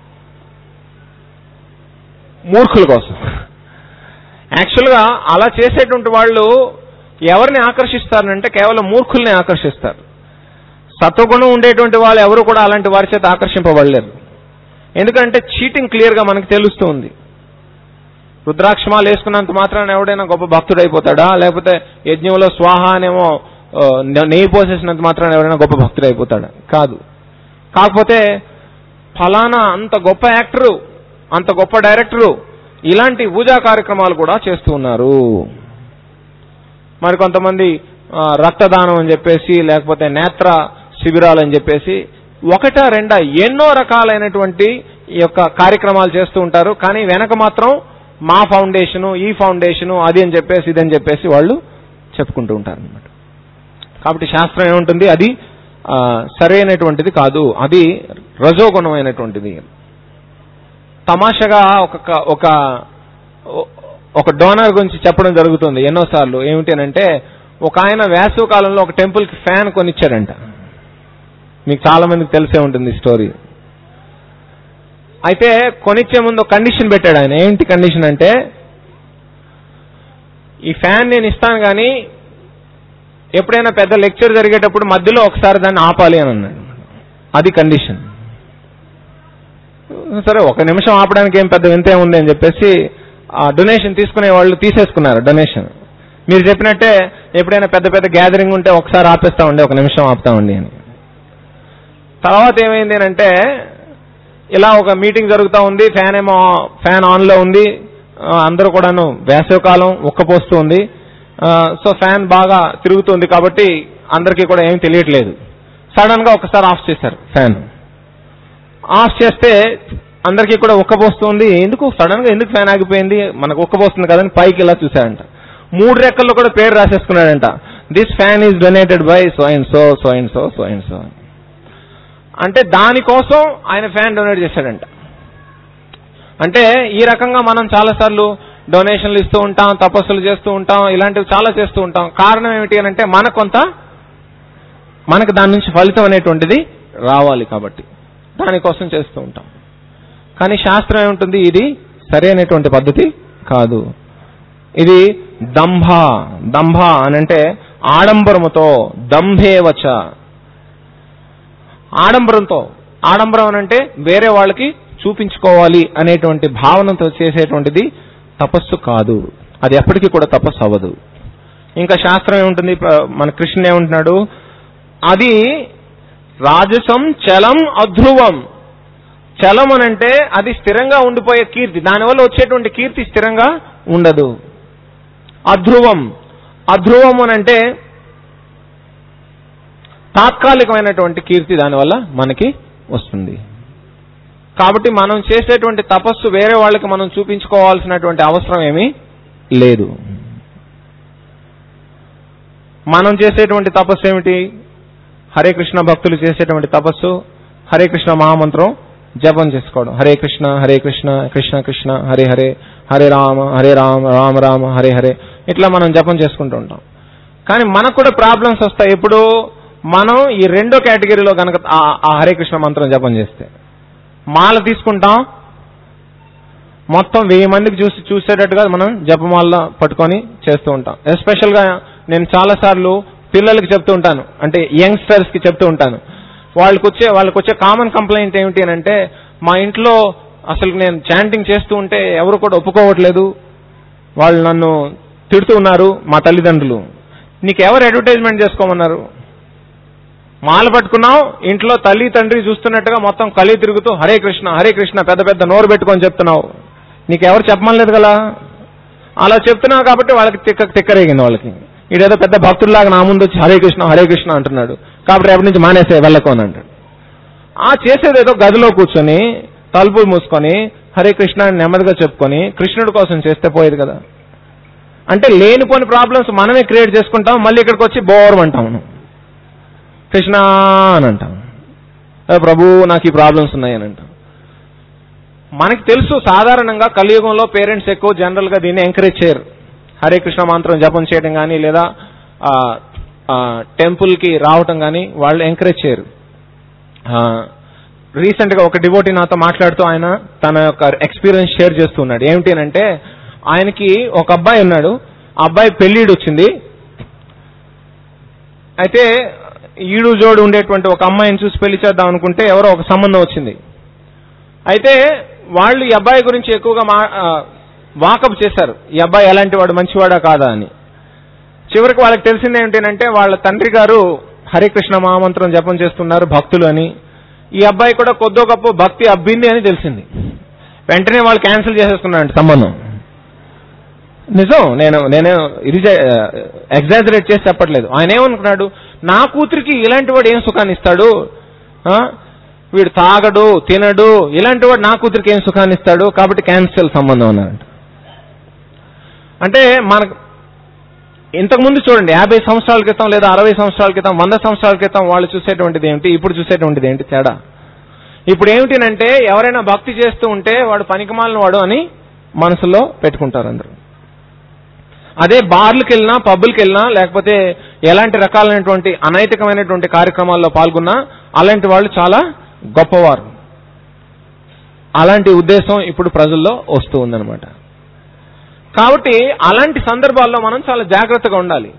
Speaker 1: మూర్ఖుల కోసం యాక్చువల్గా అలా చేసేటువంటి వాళ్ళు ఎవరిని ఆకర్షిస్తారంటే కేవలం మూర్ఖుల్ని ఆకర్షిస్తారు సత్వగుణం ఉండేటువంటి వాళ్ళు ఎవరు కూడా అలాంటి వారి చేత ఆకర్షింపబడలేరు ఎందుకంటే చీటింగ్ క్లియర్గా మనకు తెలుస్తూ ఉంది రుద్రాక్షమాలు వేసుకున్నంత మాత్రాన ఎవడైనా గొప్ప భక్తుడైపోతాడా లేకపోతే యజ్ఞంలో స్వాహ అనేమో ఆ, నెయ్యి పోసేసినంత మాత్రాన ఎవరైనా గొప్ప భక్తుడైపోతాడా కాదు కాకపోతే ఫలానా అంత గొప్ప యాక్టరు అంత గొప్ప డైరెక్టరు ఇలాంటి పూజా కార్యక్రమాలు కూడా చేస్తూ ఉన్నారు మరి కొంతమంది ఆ, రక్తదానం అని చెప్పేసి లేకపోతే నేత్ర శిబిరాలు అని చెప్పేసి ఒకటా రెండా ఎన్నో రకాలైనటువంటి ఈ యొక్క కార్యక్రమాలు చేస్తూ ఉంటారు కానీ వెనక మాత్రం మా ఫౌండేషను ఈ ఫౌండేషను అది అని చెప్పేసి ఇది అని చెప్పేసి వాళ్ళు చెప్పుకుంటూ ఉంటారు అనమాట కాబట్టి శాస్త్రం ఏముంటుంది అది ఆ, సరైనటువంటిది కాదు అది రజోగుణమైనటువంటిది తమాషగా ఒక ఒక ఒక డోనర్ గురించి చెప్పడం జరుగుతుంది ఎన్నోసార్లు ఏమిటి అని అంటే ఒక ఆయన వేసవి కాలంలో ఒక టెంపుల్కి ఫ్యాన్ కొనిచ్చాడంట మీకు చాలా మందికి తెలిసే ఉంటుంది ఈ స్టోరీ అయితే కొనిచ్చే ముందు ఒక కండిషన్ పెట్టాడు ఆయన ఏంటి కండిషన్ అంటే ఈ ఫ్యాన్ నేను ఇస్తాను కానీ ఎప్పుడైనా పెద్ద లెక్చర్ జరిగేటప్పుడు మధ్యలో ఒకసారి దాన్ని ఆపాలి అని అన్నాడు అది కండిషన్ సరే ఒక నిమిషం ఆపడానికి ఏం పెద్ద వింతే ఉంది అని చెప్పేసి ఆ డొనేషన్ తీసుకునే వాళ్ళు తీసేసుకున్నారు డొనేషన్ మీరు చెప్పినట్టే ఎప్పుడైనా పెద్ద పెద్ద గ్యాదరింగ్ ఉంటే ఒకసారి ఆపేస్తామండి ఒక నిమిషం ఆపుతామండి అని తర్వాత ఏమైంది అంటే ఇలా ఒక మీటింగ్ జరుగుతూ ఉంది ఫ్యాన్ ఏమో ఫ్యాన్ ఆన్లో ఉంది ఆ, అందరూ కూడాను వేసవికాలం ఉక్కపోస్తూ ఉంది ఆ, సో ఫ్యాన్ బాగా తిరుగుతుంది కాబట్టి అందరికీ కూడా ఏం తెలియట్లేదు సడన్ గా ఒకసారి ఆఫ్ చేశారు ఫ్యాన్ ఆఫ్ చేస్తే అందరికీ కూడా ఉక్కపోస్తుంది ఎందుకు సడన్ గా ఎందుకు ఫ్యాన్ ఆగిపోయింది మనకు ఉక్కపోస్తుంది కదని పైకి ఇలా చూశాడంట మూడు రెక్కల్లో కూడా పేరు రాసేసుకున్నాడంట this fan is donated by so and so so and so so and so అంటే దానికోసం ఆయన ఫ్యాన్ డొనేట్ చేశాడంట అంటే ఈ రకంగా మనం చాలాసార్లు డొనేషన్లు ఇస్తూ ఉంటాం తపస్సులు చేస్తూ ఉంటాం ఇలాంటివి చాలా చేస్తూ ఉంటాం కారణం ఏమిటి అని అంటే మనకు కొంత మనకు దాని నుంచి ఫలితం అనేటువంటిది రావాలి కాబట్టి దానికోసం చేస్తూ ఉంటాం కానీ శాస్త్రం ఏముంటుంది ఇది సరైనటువంటి పద్ధతి కాదు ఇది దంభ దంభ అని అంటే ఆడంబరముతో దంభేవచ ఆడంబరంతో ఆడంబరం అని అంటే వేరే వాళ్ళకి చూపించుకోవాలి అనేటువంటి భావనతో చేసేటువంటిది తపస్సు కాదు అది ఎప్పటికీ కూడా తపస్సు అవ్వదు ఇంకా శాస్త్రం ఏముంటుంది ప్ర- మన కృష్ణుడు ఏమంటున్నాడు అది రాజసం చలం అధ్రువం చలం అని అంటే అది స్థిరంగా ఉండిపోయే కీర్తి దానివల్ల వచ్చేటువంటి కీర్తి స్థిరంగా ఉండదు అధ్రువం అధ్రువం అని అంటే తాత్కాలికమైనటువంటి కీర్తి దానివల్ల మనకి వస్తుంది కాబట్టి మనం చేసేటువంటి తపస్సు వేరే వాళ్ళకి మనం చూపించుకోవాల్సినటువంటి అవసరం ఏమీ లేదు మనం చేసేటువంటి తపస్సు ఏమిటి హరే కృష్ణ భక్తులు చేసేటువంటి తపస్సు హరే కృష్ణ మహామంత్రం జపం చేసుకోవడం హరే కృష్ణ హరే కృష్ణ కృష్ణ కృష్ణ హరే హరే హరే రామ హరే రామ రామ రామ హరే హరే ఇట్లా మనం జపం చేసుకుంటూ ఉంటాం కానీ మనకు కూడా ప్రాబ్లమ్స్ వస్తాయి ఎప్పుడు మనం ఈ రెండో కేటగిరీలో కనుక ఆ- ఆ హరే కృష్ణ మంత్రం జపం చేస్తే మాల తీసుకుంటాం మొత్తం వెయ్యి మందికి చూసి చూసేటట్టుగా మనం జపమాల పట్టుకొని చేస్తూ ఉంటాం ఎస్పెషల్ గా నేను చాలా సార్లు పిల్లలకి చెప్తూ ఉంటాను అంటే యంగ్స్టర్స్ కి చెప్తూ ఉంటాను వాళ్ళకి వచ్చే వాళ్ళకి వచ్చే కామన్ కంప్లైంట్ ఏమిటి అని అంటే మా ఇంట్లో అసలు నేను చాంటింగ్ చేస్తూ ఉంటే ఎవరు కూడా ఒప్పుకోవట్లేదు వాళ్ళు నన్ను తిడుతూ ఉన్నారు మా తల్లిదండ్రులు నీకు ఎవరు అడ్వర్టైజ్మెంట్ చేసుకోమన్నారు మాల పట్టుకున్నావు ఇంట్లో తల్లి తండ్రి చూస్తున్నట్టుగా మొత్తం కలి తిరుగుతూ హరే కృష్ణ హరే కృష్ణ పెద్ద పెద్ద నోరు పెట్టుకొని చెప్తున్నావు నీకు ఎవరు చెప్పమనలేదు కదా అలా చెప్తున్నావు కాబట్టి వాళ్ళకి తిక్క తిక్కరేగింది వాళ్ళకి ఈడేదో పెద్ద భక్తుడిలాగా నా ముందు వచ్చి హరే కృష్ణ హరే కృష్ణ అంటున్నాడు కాబట్టి రేపటి నుంచి మానేసే వెళ్ళకు అని అంటాడు ఆ చేసేదేదో గదిలో కూర్చొని తలుపులు మూసుకొని హరే కృష్ణ అని నెమ్మదిగా చెప్పుకొని కృష్ణుడి కోసం చేస్తే పోయేది కదా అంటే లేనిపోని ప్రాబ్లమ్స్ మనమే క్రియేట్ చేసుకుంటాం మళ్ళీ ఇక్కడికి వచ్చి బోర్ అంటాం మనం. కృష్ణ అని అంటాం "ఏ ప్రభు నాకు ఈ ప్రాబ్లమ్స్ ఉన్నాయి అని అంటాం మనకి తెలుసు సాధారణంగా కలియుగంలో పేరెంట్స్ ఎక్కువ జనరల్ గా దీన్ని ఎంకరేజ్ చేయరు హరే కృష్ణ మంత్రం జపం చేయడం కానీ లేదా టెంపుల్ కి రావటం కానీ వాళ్ళు ఎంకరేజ్ చేయరు రీసెంట్ గా ఒక డివోటీ నాతో మాట్లాడుతూ ఆయన తన యొక్క ఎక్స్పీరియన్స్ షేర్ చేస్తున్నాడు ఏమిటి అని అంటే ఆయనకి ఒక అబ్బాయి ఉన్నాడు ఆ అబ్బాయి పెళ్లిడు వచ్చింది అయితే ఈడు జోడు ఉండేటువంటి ఒక అమ్మాయిని చూసి పెళ్లి చేద్దాం అనుకుంటే ఎవరో ఒక సంబంధం వచ్చింది అయితే వాళ్ళు ఈ అబ్బాయి గురించి ఎక్కువగా మా వాకప్ చేశారు ఈ అబ్బాయి ఎలాంటి వాడు మంచివాడా కాదా అని చివరికి వాళ్ళకి తెలిసింది ఏంటంటే వాళ్ళ తండ్రి గారు హరే కృష్ణ మహామంత్రం జపం చేస్తున్నారు భక్తులు అని ఈ అబ్బాయి కూడా కొద్దో గొప్ప భక్తి అబ్బింది అని తెలిసింది వెంటనే వాళ్ళు క్యాన్సిల్ చేసేసుకున్నారంట సంబంధం నిజం నేను నేను ఇది ఎగ్జాజరేట్ చేసి చెప్పట్లేదు ఆయన ఏమనుకున్నాడు నా కూతురికి ఇలాంటి వాడు ఏం సుఖాన్ని ఇస్తాడు ఆ? వీడు తాగడు తినడు ఇలాంటి వాడు నా కూతురికి ఏం సుఖాన్ని ఇస్తాడు కాబట్టి క్యాన్సిల్ సంబంధం అన్నారంట అంటే మనకు ఇంతకు ముందు చూడండి యాభై సంవత్సరాల క్రితం లేదా అరవై సంవత్సరాల క్రితం వంద సంవత్సరాల క్రితం వాళ్ళు చూసేటువంటిది ఏమిటి ఇప్పుడు చూసేటువంటిది ఏంటి తేడా ఇప్పుడు ఏమిటినంటే ఎవరైనా భక్తి చేస్తూ ఉంటే వాడు పనికిమాలిన వాడు అని మనసులో పెట్టుకుంటారు అందరూ అదే బార్లకు వెళ్ళినా పబ్బులకు వెళ్ళినా లేకపోతే ఎలాంటి రకాలైనటువంటి అనైతికమైనటువంటి కార్యక్రమాల్లో పాల్గొన్నా అలాంటి వాళ్ళు చాలా గొప్పవారు అలాంటి ఉద్దేశం ఇప్పుడు ప్రజల్లో వస్తూ ఉందన్నమాట కాబట్టి అలాంటి సందర్భాల్లో మనం చాలా జాగ్రత్తగా ఉండాలి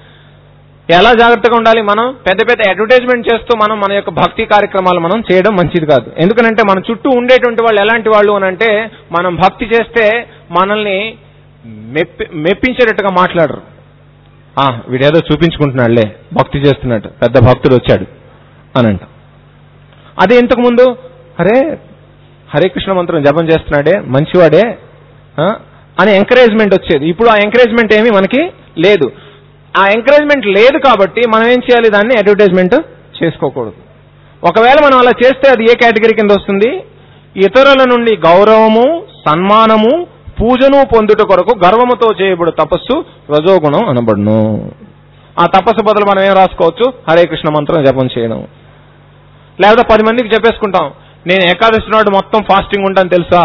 Speaker 1: ఎలా జాగ్రత్తగా ఉండాలి మనం పెద్ద పెద్ద అడ్వర్టైజ్మెంట్ చేస్తూ మనం మన యొక్క భక్తి కార్యక్రమాలు మనం చేయడం మంచిది కాదు ఎందుకనంటే మన చుట్టూ ఉండేటువంటి వాళ్ళు ఎలాంటి వాళ్ళు అని అంటే మనం భక్తి చేస్తే మనల్ని మెప్పి మెప్పించేటట్టుగా మాట్లాడరు ఆ వీడేదో చూపించుకుంటున్నాడులే భక్తి చేస్తున్నట్టు పెద్ద భక్తుడు వచ్చాడు అని అంట అదే ఇంతకు ముందు అరే హరే కృష్ణ మంత్రం జపం చేస్తున్నాడే మంచివాడే ఆ, అని ఎంకరేజ్మెంట్ వచ్చేది ఇప్పుడు ఆ ఎంకరేజ్మెంట్ ఏమీ మనకి లేదు ఆ ఎంకరేజ్మెంట్ లేదు కాబట్టి మనం ఏం చేయాలి దాన్ని అడ్వర్టైజ్మెంట్ చేసుకోకూడదు ఒకవేళ మనం అలా చేస్తే అది ఏ కేటగిరీ కింద వస్తుంది ఇతరుల నుండి గౌరవము సన్మానము పూజను పొందుట కొరకు గర్వముతో చేయబడు తపస్సు రజోగుణం అనబడును ఆ తపస్సు బదులు మనం ఏం రాసుకోవచ్చు హరే కృష్ణ మంత్రం జపం చేయడం లేదా పది మందికి చెప్పేసుకుంటాం నేను ఏకాదశి నాడు మొత్తం ఫాస్టింగ్ ఉంటాను తెలుసా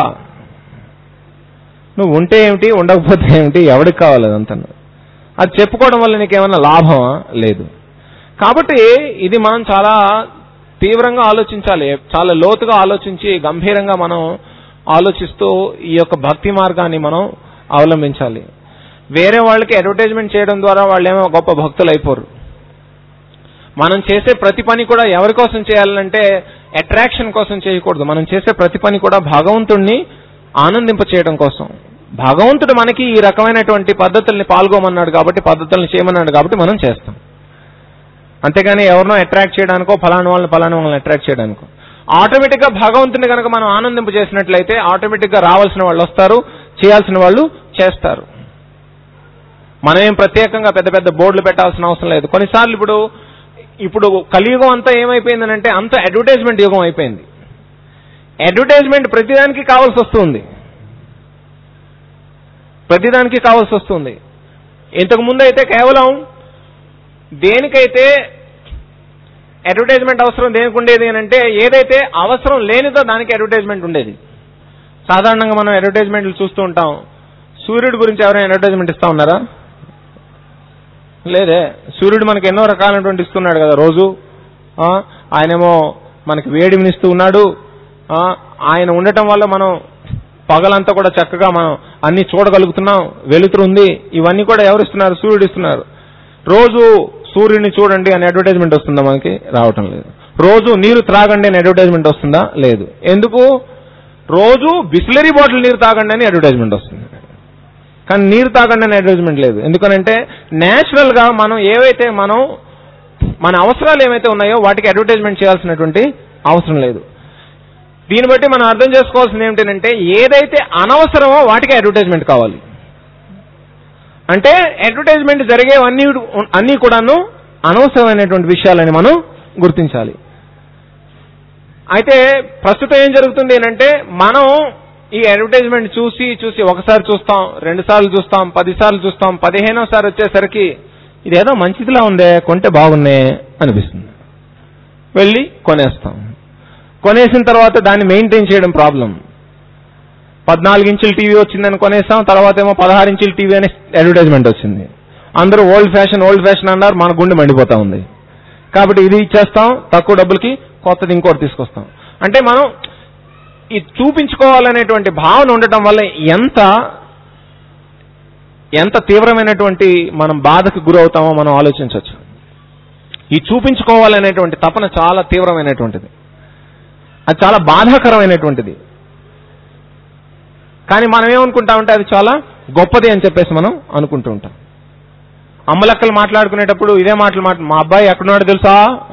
Speaker 1: నువ్వు ఉంటే ఏమిటి ఉండకపోతే ఏమిటి ఎవరికి కావాలి అదంతా అది చెప్పుకోవడం వల్ల నీకేమన్నా లాభమా లేదు కాబట్టి ఇది మనం చాలా తీవ్రంగా ఆలోచించాలి చాలా లోతుగా ఆలోచించి గంభీరంగా మనం ఆలోచిస్తూ ఈ యొక్క భక్తి మార్గాన్ని మనం అవలంబించాలి వేరే వాళ్ళకి అడ్వర్టైజ్మెంట్ చేయడం ద్వారా వాళ్ళు ఏమో గొప్ప భక్తులు అయిపోరు మనం చేసే ప్రతి పని కూడా ఎవరి కోసం చేయాలంటే అట్రాక్షన్ కోసం చేయకూడదు మనం చేసే ప్రతి పని కూడా భగవంతుణ్ణి ఆనందింప చేయడం కోసం భగవంతుడు మనకి ఈ రకమైనటువంటి పద్ధతుల్ని పాల్గొమన్నాడు కాబట్టి పద్ధతుల్ని చేయమన్నాడు కాబట్టి మనం చేస్తాం అంతేగాని ఎవరినో అట్రాక్ట్ చేయడానికో ఫలానా వాళ్ళని ఫలానా వాళ్ళని అట్రాక్ట్ చేయడానికో ఆటోమేటిక్ గా భగవంతుని కనుక మనం ఆనందింప చేసినట్లయితే ఆటోమేటిక్ గా రావాల్సిన వాళ్ళు వస్తారు చేయాల్సిన వాళ్ళు చేస్తారు మనం ఏం ప్రత్యేకంగా పెద్ద పెద్ద బోర్డులు పెట్టాల్సిన అవసరం లేదు కొన్నిసార్లు ఇప్పుడు ఇప్పుడు కలియుగం అంతా ఏమైపోయిందనంటే అంత అడ్వర్టైజ్మెంట్ యుగం అయిపోయింది అడ్వర్టైజ్మెంట్ ప్రతిదానికి కావాల్సి వస్తుంది ప్రతిదానికి కావాల్సి వస్తుంది ఇంతకు ముందు అయితే కేవలం దేనికైతే అడ్వర్టైజ్మెంట్ అవసరం దేనికి ఉండేది అని అంటే ఏదైతే అవసరం లేనిదో దానికి అడ్వర్టైజ్మెంట్ ఉండేది సాధారణంగా మనం అడ్వర్టైజ్మెంట్లు చూస్తూ ఉంటాం సూర్యుడి గురించి ఎవరైనా అడ్వర్టైజ్మెంట్ ఇస్తా ఉన్నారా లేదే సూర్యుడు మనకి ఎన్నో రకాలైనటువంటి ఇస్తున్నాడు కదా రోజు ఆ, ఆయనేమో మనకి వేడిని ఇస్తూ ఉన్నాడు ఆ, ఆయన ఉండటం వల్ల మనం పగలంతా కూడా చక్కగా మనం అన్ని చూడగలుగుతున్నాం వెలుతురు ఉంది ఇవన్నీ కూడా ఎవరు ఇస్తున్నారు సూర్యుడు ఇస్తున్నారు రోజు సూర్యుడిని చూడండి అనే అడ్వర్టైజ్మెంట్ వస్తుందా మనకి రావటం లేదు రోజు నీరు త్రాగండి అనే అడ్వర్టైజ్మెంట్ వస్తుందా లేదు ఎందుకు రోజు బిస్లరీ బాటిల్ నీరు తాగండి అని అడ్వర్టైజ్మెంట్ వస్తుంది కానీ నీరు తాగండి అనే అడ్వర్టైజ్మెంట్ లేదు ఎందుకనంటే నేచురల్ గా మనం ఏవైతే మనం మన అవసరాలు ఏవైతే ఉన్నాయో వాటికి అడ్వర్టైజ్మెంట్ చేయాల్సినటువంటి అవసరం లేదు దీన్ని బట్టి మనం అర్థం చేసుకోవాల్సింది ఏమిటంటే ఏదైతే అనవసరమో వాటికి అడ్వర్టైజ్మెంట్ కావాలి అంటే అడ్వర్టైజ్మెంట్ జరిగేవన్నీ అన్నీ కూడాను అనవసరమైనటువంటి విషయాలని మనం గుర్తించాలి అయితే ప్రస్తుతం ఏం జరుగుతుంది ఏంటంటే మనం ఈ అడ్వర్టైజ్మెంట్ చూసి చూసి ఒకసారి చూస్తాం రెండు సార్లు చూస్తాం పది సార్లు చూస్తాం పదిహేనోసారి వచ్చేసరికి ఇదేదో మంచిదిలా ఉందే కొంటే బాగున్నే అనిపిస్తుంది వెళ్ళి కొనేస్తాం కొనేసిన తర్వాత దాన్ని మెయింటైన్ చేయడం ప్రాబ్లం పద్నాలుగు ఇంచుల టీవీ వచ్చిందని కొనేసాం తర్వాత ఏమో పదహారు ఇంచుల టీవీ అని అడ్వర్టైజ్మెంట్ వచ్చింది అందరూ ఓల్డ్ ఫ్యాషన్ ఓల్డ్ ఫ్యాషన్ అన్నారు మన గుండె మండిపోతా ఉంది కాబట్టి ఇది ఇచ్చేస్తాం తక్కువ డబ్బులకి కొత్తది ఇంకోటి తీసుకొస్తాం అంటే మనం ఈ చూపించుకోవాలనేటువంటి భావన ఉండటం వల్ల ఎంత ఎంత తీవ్రమైనటువంటి మనం బాధకు గురవుతామో మనం ఆలోచించవచ్చు ఈ చూపించుకోవాలనేటువంటి తపన చాలా తీవ్రమైనటువంటిది అది చాలా బాధాకరమైనటువంటిది కానీ మనం ఏమనుకుంటామంటే అది చాలా గొప్పది అని చెప్పేసి మనం అనుకుంటూ ఉంటాం అమ్మలక్కలు మాట్లాడుకునేటప్పుడు ఇదే మాటలు మాట మా అబ్బాయి ఎక్కడున్నాడు తెలుసా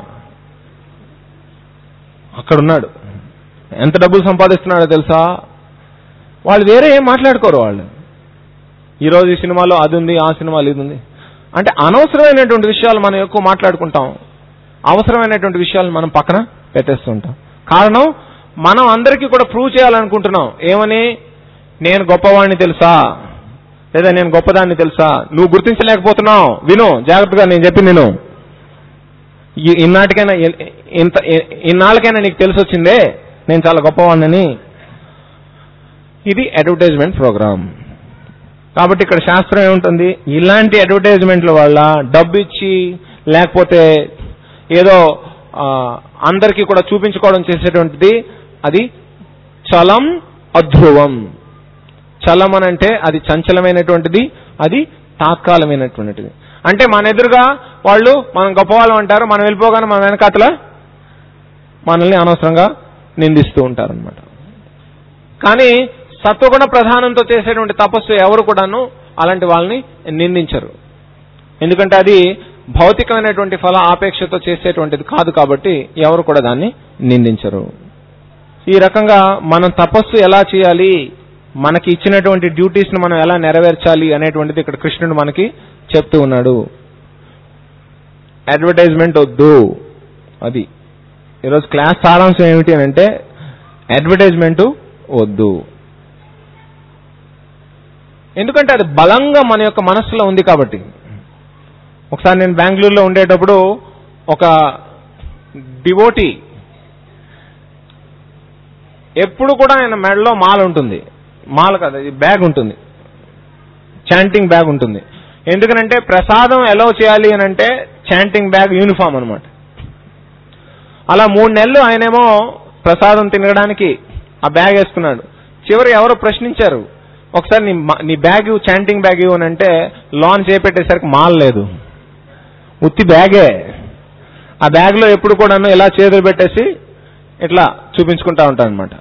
Speaker 1: అక్కడున్నాడు ఎంత డబ్బులు సంపాదిస్తున్నాడో తెలుసా వాళ్ళు వేరే ఏం మాట్లాడుకోరు వాళ్ళు ఈరోజు ఈ సినిమాలో అది ఉంది ఆ సినిమాలో ఇది ఉంది అంటే అనవసరమైనటువంటి విషయాలు మనం ఎక్కువ మాట్లాడుకుంటాం అవసరమైనటువంటి విషయాలు మనం పక్కన పెట్టేస్తుంటాం కారణం మనం అందరికీ కూడా ప్రూవ్ చేయాలనుకుంటున్నాం ఏమని నేను గొప్పవాడిని తెలుసా లేదా నేను గొప్పదాన్ని తెలుసా నువ్వు గుర్తించలేకపోతున్నావు విను జాగ్రత్తగా నేను చెప్పి నేను ఈ- ఇన్నాటికైనా ఇ- ఇంత ఇ- ఇన్నాళ్ళకైనా నీకు తెలిసి వచ్చిందే నేను చాలా గొప్పవాడిని ఇది అడ్వర్టైజ్మెంట్ ప్రోగ్రామ్ కాబట్టి ఇక్కడ శాస్త్రం ఏముంటుంది ఇలాంటి అడ్వర్టైజ్మెంట్ల వల్ల డబ్బు ఇచ్చి లేకపోతే ఏదో ఆ, అందరికీ కూడా చూపించుకోవడం చేసేటువంటిది అది చలం అధ్రువం చలం అని అంటే అది చంచలమైనటువంటిది అది తాత్కాలమైనటువంటిది అంటే మన ఎదురుగా వాళ్ళు మనం గొప్పవాళ్ళం అంటారు మనం వెళ్ళిపోగానే మన వెనకాతల మనల్ని అనవసరంగా నిందిస్తూ ఉంటారనమాట కానీ సత్వగుణ ప్రధానంతో చేసేటువంటి తపస్సు ఎవరు కూడాను అలాంటి వాళ్ళని నిందించరు ఎందుకంటే అది భౌతికమైనటువంటి ఫల ఆపేక్షతో చేసేటువంటిది కాదు కాబట్టి ఎవరు కూడా దాన్ని నిందించరు ఈ రకంగా మనం తపస్సు ఎలా చేయాలి మనకి ఇచ్చినటువంటి డ్యూటీస్ ను మనం ఎలా నెరవేర్చాలి అనేటువంటిది ఇక్కడ కృష్ణుడు మనకి చెప్తూ ఉన్నాడు అడ్వర్టైజ్మెంట్ వద్దు అది ఈరోజు క్లాస్ సారాంశం ఏమిటి అని అంటే అడ్వర్టైజ్మెంట్ వద్దు ఎందుకంటే అది బలంగా మన యొక్క మనస్సులో ఉంది కాబట్టి ఒకసారి నేను బెంగళూరులో ఉండేటప్పుడు ఒక డివోటీ ఎప్పుడు కూడా ఆయన మెడలో మాల ఉంటుంది మాల కదా ఇది బ్యాగ్ ఉంటుంది చాంటింగ్ బ్యాగ్ ఉంటుంది ఎందుకనంటే ప్రసాదం ఎలా చేయాలి అని అంటే చాంటింగ్ బ్యాగ్ యూనిఫామ్ అనమాట అలా మూడు నెలలు ఆయనేమో ప్రసాదం తినడానికి ఆ బ్యాగ్ వేసుకున్నాడు చివరి ఎవరో ప్రశ్నించారు ఒకసారి నీ మా- నీ బ్యాగ్ చాంటింగ్ బ్యాగ్ ఇవ్వని అంటే లాంచ్ చేపెట్టేసరికి మాల్ లేదు ఉత్తి బ్యాగే ఆ బ్యాగ్లో ఎప్పుడు కూడాను ఇలా చేతులు పెట్టేసి ఇట్లా చూపించుకుంటా ఉంటాను అనమాట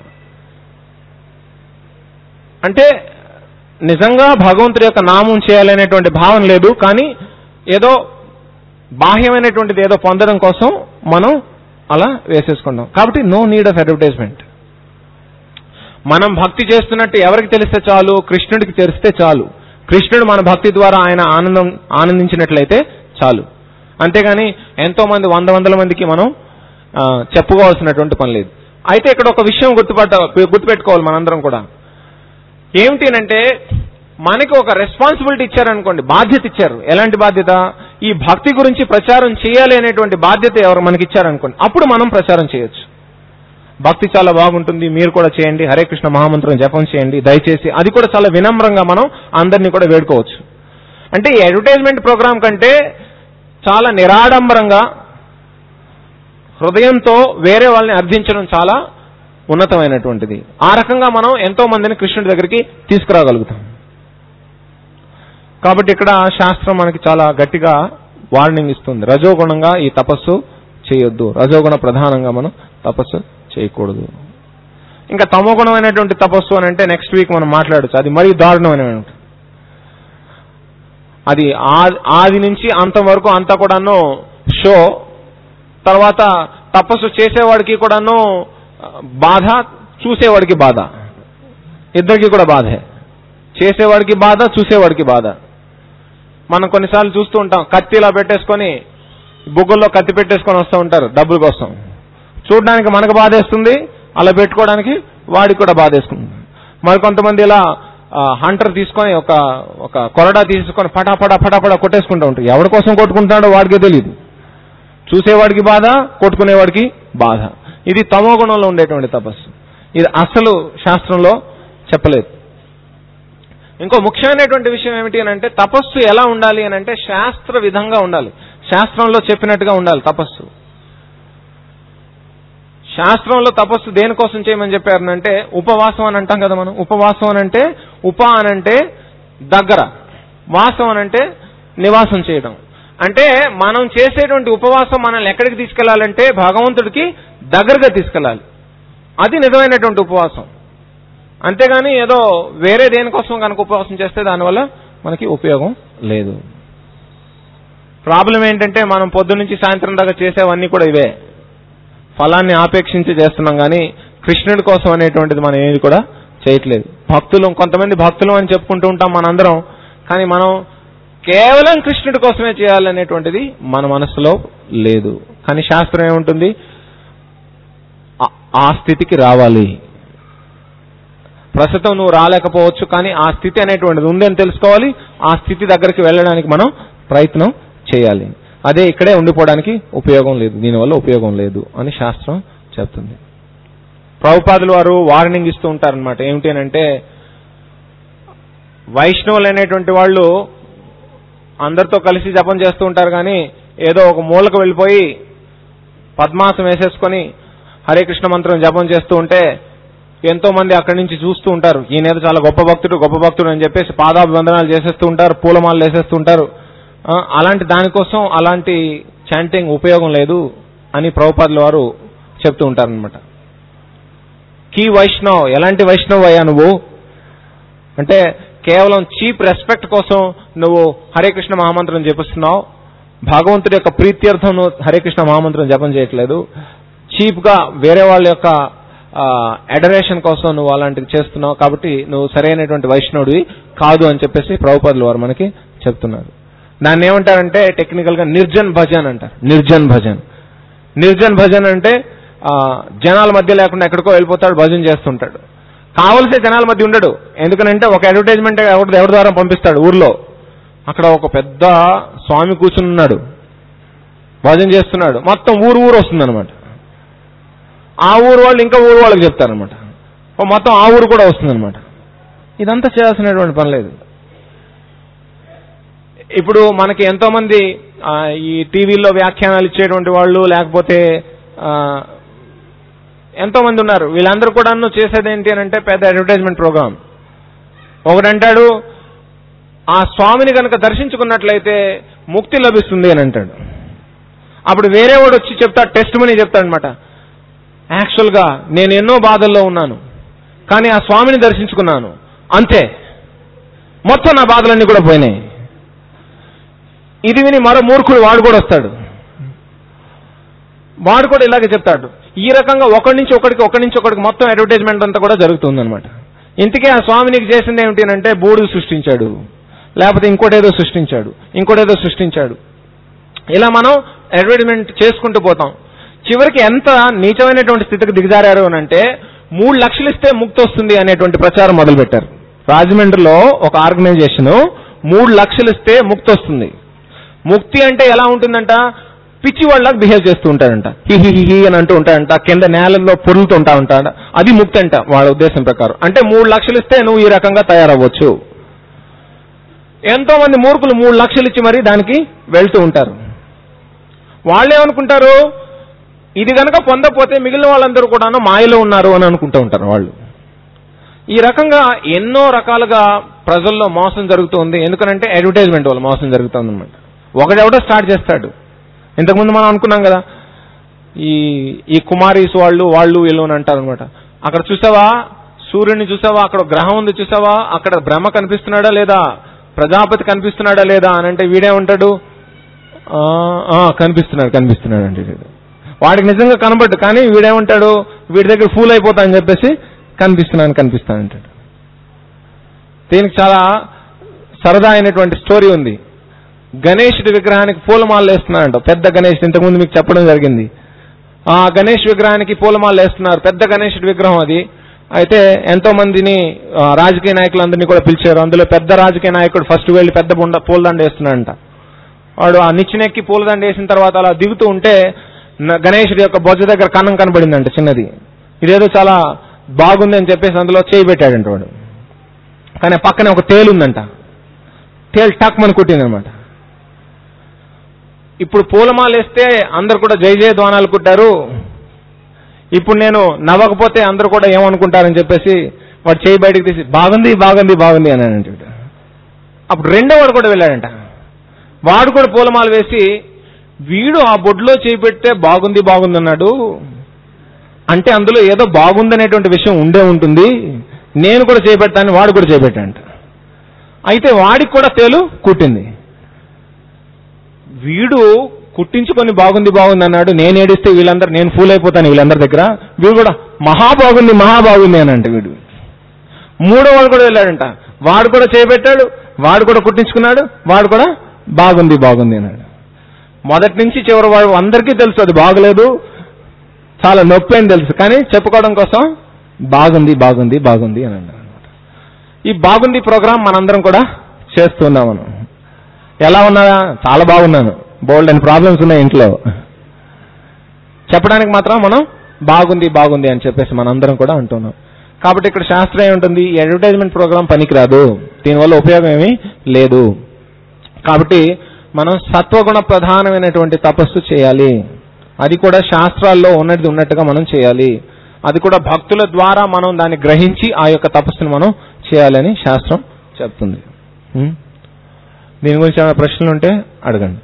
Speaker 1: అంటే నిజంగా భగవంతుడి యొక్క నామం చేయాలనేటువంటి భావన లేదు కానీ ఏదో బాహ్యమైనటువంటిది ఏదో పొందడం కోసం మనం అలా వేసేసుకుంటాం కాబట్టి నో నీడ్ ఆఫ్ అడ్వర్టైజ్మెంట్ మనం భక్తి చేస్తున్నట్టు ఎవరికి తెలిస్తే చాలు కృష్ణుడికి తెలిస్తే చాలు కృష్ణుడు మన భక్తి ద్వారా ఆయన ఆనందం ఆనందించినట్లయితే చాలు అంతేగాని ఎంతో మంది వంద వందల మందికి మనం ఆ, చెప్పుకోవాల్సినటువంటి పని లేదు అయితే ఇక్కడ ఒక విషయం గుర్తుపట్ట గుర్తుపెట్టుకోవాలి మనందరం కూడా ఏమిటి అంటే మనకి ఒక రెస్పాన్సిబిలిటీ ఇచ్చారనుకోండి బాధ్యత ఇచ్చారు ఎలాంటి బాధ్యత ఈ భక్తి గురించి ప్రచారం చేయాలి అనేటువంటి బాధ్యత ఎవరు మనకి ఇచ్చారనుకోండి అప్పుడు మనం ప్రచారం చేయొచ్చు భక్తి చాలా బాగుంటుంది మీరు కూడా చేయండి హరే కృష్ణ మహామంత్రం జపం చేయండి దయచేసి అది కూడా చాలా వినమ్రంగా మనం అందరినీ కూడా వేడుకోవచ్చు అంటే ఈ అడ్వర్టైజ్మెంట్ ప్రోగ్రామ్ కంటే చాలా నిరాడంబరంగా హృదయంతో వేరే వాళ్ళని అర్థించడం చాలా ఉన్నతమైనటువంటిది ఆ రకంగా మనం ఎంతో మందిని కృష్ణుడి దగ్గరికి తీసుకురాగలుగుతాం కాబట్టి ఇక్కడ శాస్త్రం మనకి చాలా గట్టిగా వార్నింగ్ ఇస్తుంది రజోగుణంగా ఈ తపస్సు చేయొద్దు రజోగుణ ప్రధానంగా మనం తపస్సు చేయకూడదు ఇంకా తమోగుణమైనటువంటి తపస్సు అని అంటే నెక్స్ట్ వీక్ మనం మాట్లాడచ్చు అది మరీ దారుణమైనటువంటి అది ఆ- ఆది నుంచి అంతం వరకు అంతా కూడాను షో తర్వాత తపస్సు చేసేవాడికి కూడాను ఆ, బాధ చూసేవాడికి బాధ ఇద్దరికి కూడా బాధే చేసేవాడికి బాధ చూసేవాడికి బాధ మనం కొన్నిసార్లు చూస్తూ ఉంటాం కత్తి ఇలా పెట్టేసుకొని బుగ్గల్లో కత్తి పెట్టేసుకొని వస్తూ ఉంటారు డబ్బుల కోసం చూడడానికి మనకు బాధేస్తుంది అలా పెట్టుకోవడానికి వాడికి కూడా బాధేస్తుంది మరి కొంతమంది ఇలా హంటర్ తీసుకొని ఒక ఒక కొరడా తీసుకొని పటాపడా పటాపడా కొట్టేసుకుంటూ ఉంటారు ఎవరి కోసం కొట్టుకుంటాడో వాడికే తెలియదు చూసేవాడికి బాధ కొట్టుకునేవాడికి బాధ ఇది తమో గుణంలో ఉండేటువంటి తపస్సు ఇది అసలు శాస్త్రంలో చెప్పలేదు ఇంకో ముఖ్యమైనటువంటి విషయం ఏమిటి అని అంటే తపస్సు ఎలా ఉండాలి అని అంటే శాస్త్ర విధంగా ఉండాలి శాస్త్రంలో చెప్పినట్టుగా ఉండాలి తపస్సు శాస్త్రంలో తపస్సు దేనికోసం చేయమని చెప్పారనంటే ఉపవాసం అని అంటాం కదా మనం ఉపవాసం అని అంటే ఉప అని అంటే దగ్గర వాసం అని అంటే నివాసం చేయడం అంటే మనం చేసేటువంటి ఉపవాసం మనల్ని ఎక్కడికి తీసుకెళ్లాలంటే భగవంతుడికి దగ్గరగా తీసుకెళ్ళాలి అది నిజమైనటువంటి ఉపవాసం అంతేగాని ఏదో వేరే దేనికోసం కనుక ఉపవాసం చేస్తే దానివల్ల మనకి ఉపయోగం లేదు ప్రాబ్లం ఏంటంటే మనం పొద్దు నుంచి సాయంత్రం దాకా చేసేవన్నీ కూడా ఇవే ఫలాన్ని ఆపేక్షించి చేస్తున్నాం కానీ కృష్ణుడి కోసం అనేటువంటిది మనం ఏది కూడా చేయట్లేదు భక్తులు కొంతమంది భక్తులు అని చెప్పుకుంటూ ఉంటాం మనందరం కానీ మనం కేవలం కృష్ణుడి కోసమే చేయాలనేటువంటిది మన మనసులో లేదు కానీ శాస్త్రం ఏముంటుంది ఆ- ఆ స్థితికి రావాలి ప్రస్తుతం నువ్వు రాలేకపోవచ్చు కానీ ఆ స్థితి అనేటువంటిది ఉందని తెలుసుకోవాలి ఆ స్థితి దగ్గరికి వెళ్ళడానికి మనం ప్రయత్నం చేయాలి అదే ఇక్కడే ఉండిపోవడానికి ఉపయోగం లేదు దీనివల్ల ఉపయోగం లేదు అని శాస్త్రం చెప్తుంది ప్రభుపాదులు వారు వార్నింగ్ ఇస్తూ ఉంటారనమాట ఏమిటి అని అంటే వైష్ణవులు అనేటువంటి వాళ్ళు అందరితో కలిసి జపం చేస్తూ ఉంటారు కానీ ఏదో ఒక మూలకు వెళ్ళిపోయి పద్మాసం వేసేసుకొని హరే కృష్ణ మంత్రం జపం చేస్తూ ఉంటే ఎంతో మంది అక్కడి నుంచి చూస్తూ ఉంటారు ఈయన ఏదో చాలా గొప్ప భక్తుడు గొప్ప భక్తుడు అని చెప్పేసి పాదాభివందనాలు చేసేస్తూ ఉంటారు పూలమాలు వేసేస్తూ ఉంటారు ఆ, అలాంటి దానికోసం అలాంటి చాంటింగ్ ఉపయోగం లేదు అని ప్రభుపాదుల వారు చెప్తూ ఉంటారనమాట కీ వైష్ణవ్ ఎలాంటి వైష్ణవ్ అయ్యా నువ్వు అంటే కేవలం చీప్ రెస్పెక్ట్ కోసం నువ్వు హరే కృష్ణ మహామంత్రం జపిస్తున్నావు భగవంతుడి యొక్క ప్రీత్యర్థం నువ్వు హరే కృష్ణ మహామంత్రం జపం చేయట్లేదు చీప్ గా వేరే వాళ్ళ యొక్క అడరేషన్ కోసం నువ్వు అలాంటివి చేస్తున్నావు కాబట్టి నువ్వు సరైనటువంటి వైష్ణవుడివి కాదు అని చెప్పేసి ప్రభుపదులు వారు మనకి చెప్తున్నారు దాన్ని ఏమంటారంటే టెక్నికల్ గా నిర్జన్ భజన్ అంటారు నిర్జన్ భజన్ నిర్జన్ భజన్ అంటే ఆ, జనాల మధ్య లేకుండా ఎక్కడికో వెళ్ళిపోతాడు భజన చేస్తుంటాడు కావలసే జనాల మధ్య ఉండడు ఎందుకనంటే ఒక అడ్వర్టైజ్మెంట్ ఎవరి ఎవరి ద్వారా పంపిస్తాడు ఊర్లో అక్కడ ఒక పెద్ద స్వామి కూర్చుని ఉన్నాడు భజన చేస్తున్నాడు మొత్తం ఊరు ఊరు వస్తుందన్నమాట ఆ ఊరు వాళ్ళు ఇంకా ఊరు వాళ్ళకి చెప్తారనమాట మొత్తం ఆ ఊరు కూడా వస్తుందన్నమాట ఇదంతా చేయాల్సినటువంటి పని లేదు ఇప్పుడు మనకి ఎంతో మంది ఆ, ఈ టీవీల్లో వ్యాఖ్యానాలు ఇచ్చేటువంటి వాళ్ళు లేకపోతే ఆ, ఎంతో మంది ఉన్నారు వీళ్ళందరూ కూడా చేసేది ఏంటి అని అంటే పెద్ద అడ్వర్టైజ్మెంట్ ప్రోగ్రామ్ ఒకడంటాడు ఆ స్వామిని కనుక దర్శించుకున్నట్లయితే ముక్తి లభిస్తుంది అని అంటాడు అప్పుడు వేరే వాడు వచ్చి చెప్తాడు టెస్ట్ మనీ చెప్తాడు అనమాట యాక్చువల్గా నేను ఎన్నో బాధల్లో ఉన్నాను కానీ ఆ స్వామిని దర్శించుకున్నాను అంతే మొత్తం నా బాధలన్నీ కూడా పోయినాయి ఇది విని మరో మూర్ఖుడు వాడు కూడా వస్తాడు వాడు కూడా ఇలాగే చెప్తాడు ఈ రకంగా ఒకటి నుంచి ఒకడికి ఒకటి నుంచి ఒకడికి మొత్తం అడ్వర్టైజ్మెంట్ అంతా కూడా జరుగుతుందన్నమాట ఇంతకీ ఆ స్వామి నీకు చేసింది ఏమిటి అని అంటే బూడిద సృష్టించాడు లేకపోతే ఇంకోటేదో సృష్టించాడు ఇంకోటేదో సృష్టించాడు ఇలా మనం అడ్వర్టైజ్మెంట్ చేసుకుంటూ పోతాం చివరికి ఎంత నీచమైనటువంటి స్థితికి దిగజారారు అని అంటే మూడు లక్షలు ఇస్తే ముక్తి వస్తుంది అనేటువంటి ప్రచారం మొదలుపెట్టారు రాజమండ్రిలో ఒక ఆర్గనైజేషన్ మూడు లక్షలు ఇస్తే ముక్తి వస్తుంది ముక్తి అంటే ఎలా ఉంటుందంట పిచ్చి వాళ్ళకి బిహేవ్ చేస్తూ ఉంటాడంట హి హి హి హి అని అంటూ ఉంటాడంట కింద నేలల్లో పొరులుతూ ఉంటా ఉంటాడ అది ముక్తి అంట వాళ్ళ ఉద్దేశం ప్రకారం అంటే మూడు లక్షలు ఇస్తే నువ్వు ఈ రకంగా తయారవ్వచ్చు ఎంతో మంది మూర్ఖులు మూడు లక్షలు ఇచ్చి మరి దానికి వెళ్తూ ఉంటారు వాళ్ళు ఏమనుకుంటారు ఇది కనుక పొందకపోతే మిగిలిన వాళ్ళందరూ కూడా మాయలో ఉన్నారు అని అనుకుంటూ ఉంటారు వాళ్ళు ఈ రకంగా ఎన్నో రకాలుగా ప్రజల్లో మోసం జరుగుతుంది ఎందుకనంటే అడ్వర్టైజ్మెంట్ వల్ల మోసం జరుగుతుంది అనమాట ఒకడెవడో స్టార్ట్ చేస్తాడు ఇంతకుముందు మనం అనుకున్నాం కదా ఈ ఈ కుమారీస్ వాళ్ళు వాళ్ళు వీళ్ళు అని అంటారు అనమాట అక్కడ చూసావా సూర్యుని చూసావా అక్కడ ఒక గ్రహం ఉంది చూసావా అక్కడ బ్రహ్మ కనిపిస్తున్నాడా లేదా ప్రజాపతి కనిపిస్తున్నాడా లేదా అని అంటే వీడే ఉంటాడు "ఆ, ఆ, కనిపిస్తున్నాడు కనిపిస్తున్నాడు అంటే వీడు. వాడికి నిజంగా కనబడ్డు కానీ వీడేమంటాడు వీడి దగ్గర ఫూల్ అయిపోతా అని చెప్పేసి కనిపిస్తున్నాను కనిపిస్తాను అంటాడు దీనికి చాలా సరదా అయినటువంటి స్టోరీ ఉంది గణేశుడి విగ్రహానికి పూలమాలలు వేస్తున్నారంట పెద్ద గణేష్ ఇంతకుముందు మీకు చెప్పడం జరిగింది ఆ గణేష్ విగ్రహానికి పూలమాలలు వేస్తున్నారు పెద్ద గణేశుడి విగ్రహం అది అయితే ఎంతో మందిని ఆ, రాజకీయ నాయకులందరినీ కూడా పిలిచారు అందులో పెద్ద రాజకీయ నాయకుడు ఫస్ట్ వెళ్ళి పెద్ద బుండ పూలదండ వేస్తున్నాడంట వాడు ఆ నిచ్చినెక్కి పూలదండ వేసిన తర్వాత అలా దిగుతూ ఉంటే న- గణేశుడి యొక్క బొజ్జ దగ్గర కన్నం కనబడిందంట చిన్నది ఇదేదో చాలా బాగుంది అని చెప్పేసి అందులో చేయి పెట్టాడంట వాడు కానీ ఆ పక్కనే ఒక తేలు ఉందంట తేలు టక్ మన కుట్టిందనమాట ఇప్పుడు పూలమాల వేస్తే అందరు కూడా జై జయ ద్వానాలు కుట్టారు ఇప్పుడు నేను నవ్వకపోతే అందరూ కూడా ఏమనుకుంటారని చెప్పేసి వాడు చేయి బయటకు తీసి బాగుంది బాగుంది బాగుంది అని అంటాడు అప్పుడు రెండో వాడు కూడా వెళ్ళాడంట వాడు కూడా పూలమాల వేసి వీడు ఆ బొడ్లో చేయి పెడితే బాగుంది బాగుంది అన్నాడు అంటే అందులో ఏదో బాగుందనేటువంటి విషయం ఉండే ఉంటుంది నేను కూడా చేపెడతాను వాడు కూడా చేపెట్టాడంట అయితే వాడికి కూడా తేలు కుట్టింది వీడు కుట్టించుకొని బాగుంది బాగుంది అన్నాడు నేను ఏడిస్తే వీళ్ళందరూ నేను ఫూల్ అయిపోతాను వీళ్ళందరి దగ్గర వీడు కూడా మహా బాగుంది మహా బాగుంది అని అంట వీడు మూడో వాడు కూడా వెళ్ళాడంట వాడు కూడా చేపెట్టాడు వాడు కూడా కుట్టించుకున్నాడు వాడు కూడా బాగుంది బాగుంది అన్నాడు మొదటి నుంచి చివరి వాడు అందరికీ తెలుసు అది బాగలేదు చాలా నొప్పి అని తెలుసు కానీ చెప్పుకోవడం కోసం బాగుంది బాగుంది బాగుంది అని అన్నాడు అనమాట ఈ బాగుంది ప్రోగ్రాం మనందరం కూడా చేస్తున్నాం మనం ఎలా ఉన్నారా చాలా బాగున్నాను బోల్డ్ అని ప్రాబ్లమ్స్ ఉన్నాయి ఇంట్లో చెప్పడానికి మాత్రం మనం బాగుంది బాగుంది అని చెప్పేసి మనందరం కూడా అంటున్నాం కాబట్టి ఇక్కడ శాస్త్రం ఏముంటుంది ఈ అడ్వర్టైజ్మెంట్ ప్రోగ్రామ్ పనికిరాదు దీనివల్ల ఉపయోగం ఏమీ లేదు కాబట్టి మనం సత్వగుణ ప్రధానమైనటువంటి తపస్సు చేయాలి అది కూడా శాస్త్రాల్లో ఉన్నది ఉన్నట్టుగా మనం చేయాలి అది కూడా భక్తుల ద్వారా మనం దాన్ని గ్రహించి ఆ యొక్క తపస్సును మనం చేయాలని శాస్త్రం చెప్తుంది ఉం? దీని గురించి ఏమైనా ప్రశ్నలు ఉంటే అడగండి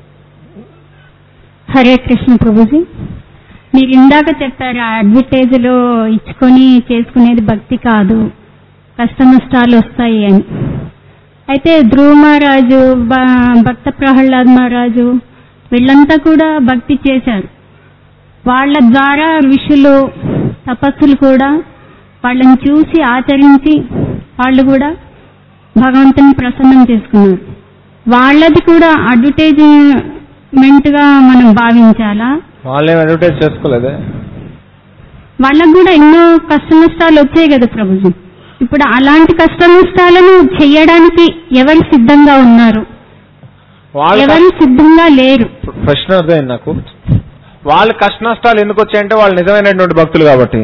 Speaker 2: హరే కృష్ణ ప్రభుజీ మీరు ఇందాక చెప్పారు ఆ అడ్వర్టైజ్లో ఇచ్చుకొని చేసుకునేది భక్తి కాదు కష్ట నష్టాలు వస్తాయి అని అయితే ధ్రువ మహారాజు బ- భక్త ప్రహ్లాద్ మహారాజు వీళ్ళంతా కూడా భక్తి చేశారు వాళ్ళ ద్వారా ఋషులు తపస్సులు కూడా వాళ్ళని చూసి ఆచరించి వాళ్ళు కూడా భగవంతుని ప్రసన్నం చేసుకున్నారు వాళ్ళది కూడా అడ్వర్టైజ్మెంట్ గా మనం భావించాలా
Speaker 1: వాళ్ళేం అడ్వర్టైజ్ చేసుకోలేదే
Speaker 2: వాళ్ళకు కూడా ఎన్నో కష్ట నష్టాలు వచ్చాయి కదా ప్రభుజీ ఇప్పుడు అలాంటి కష్ట నష్టాలను చేయడానికి ఎవరు సిద్ధంగా ఉన్నారు
Speaker 1: వాళ్ళ
Speaker 2: ఎవరు సిద్ధంగా లేరు
Speaker 1: ప్రశ్న అర్థమైంది నాకు వాళ్ళ కష్ట నష్టాలు ఎందుకు వచ్చాయంటే వాళ్ళు నిజమైనటువంటి భక్తులు కాబట్టి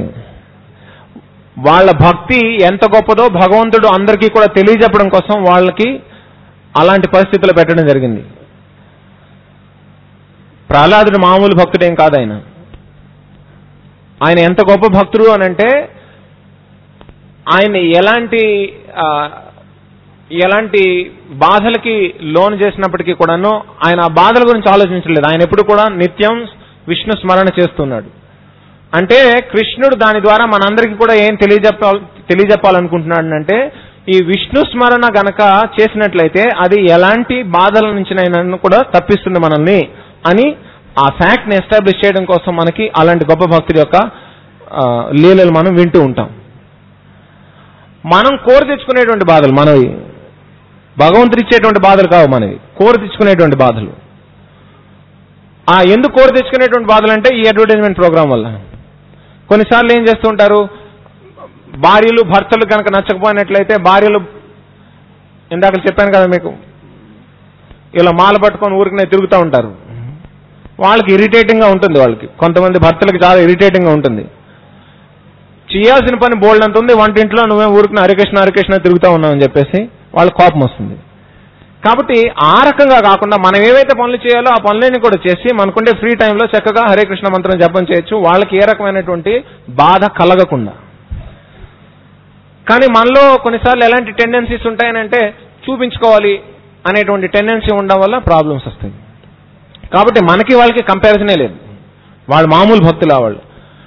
Speaker 1: వాళ్ళ భక్తి ఎంత గొప్పదో భగవంతుడు అందరికీ కూడా తెలియజెప్పడం కోసం వాళ్ళకి అలాంటి పరిస్థితులు పెట్టడం జరిగింది ప్రహ్లాదుడు మామూలు భక్తుడేం కాదు ఆయన ఆయన ఎంత గొప్ప భక్తుడు అని అంటే ఆయన ఎలాంటి ఆ, ఎలాంటి బాధలకి లోన్ చేసినప్పటికీ కూడాను ఆయన ఆ బాధల గురించి ఆలోచించలేదు ఆయన ఎప్పుడు కూడా నిత్యం విష్ణు స్మరణ చేస్తున్నాడు అంటే కృష్ణుడు దాని ద్వారా మనందరికీ కూడా ఏం తెలియజెప్పాలి తెలియజెప్పాలనుకుంటున్నాడు అంటే ఈ విష్ణు స్మరణ గనక చేసినట్లయితే అది ఎలాంటి బాధల నుంచి కూడా తప్పిస్తుంది మనల్ని అని ఆ ఫ్యాక్ట్ ని ఎస్టాబ్లిష్ చేయడం కోసం మనకి అలాంటి గొప్ప భక్తుడి యొక్క ఆ, లీలలు మనం వింటూ ఉంటాం మనం కోరి తెచ్చుకునేటువంటి బాధలు మనవి భగవంతుడు ఇచ్చేటువంటి బాధలు కావు మనవి కోరి తెచ్చుకునేటువంటి బాధలు ఆ ఎందుకు కోరి తెచ్చుకునేటువంటి బాధలు అంటే ఈ అడ్వర్టైజ్మెంట్ ప్రోగ్రామ్ వల్ల కొన్నిసార్లు ఏం చేస్తూ ఉంటారు భార్యలు భర్తలు కనుక నచ్చకపోయినట్లయితే భార్యలు ఇందాక చెప్పాను కదా మీకు ఇలా మాల పట్టుకొని ఊరికనే తిరుగుతూ ఉంటారు వాళ్ళకి ఇరిటేటింగ్ గా ఉంటుంది వాళ్ళకి కొంతమంది భర్తలకు చాలా ఇరిటేటింగ్ గా ఉంటుంది చేయాల్సిన పని బోల్డ్ అంత ఉంది వంటింట్లో నువ్వే ఊరికి హరికృష్ణ హరికృష్ణ తిరుగుతా ఉన్నావు అని చెప్పేసి వాళ్ళ కోపం వస్తుంది కాబట్టి ఆ రకంగా కాకుండా మనం ఏవైతే పనులు చేయాలో ఆ పనులన్నీ కూడా చేసి మనకుండే ఫ్రీ టైంలో చక్కగా హరే కృష్ణ మంత్రం జపం చేయొచ్చు వాళ్ళకి ఏ రకమైనటువంటి బాధ కలగకుండా కానీ మనలో కొన్నిసార్లు ఎలాంటి టెండెన్సీస్ ఉంటాయనంటే చూపించుకోవాలి అనేటువంటి టెండెన్సీ ఉండడం వల్ల ప్రాబ్లమ్స్ వస్తాయి కాబట్టి మనకి వాళ్ళకి కంపారిజనే లేదు వాళ్ళు మామూలు భక్తులా వాళ్ళు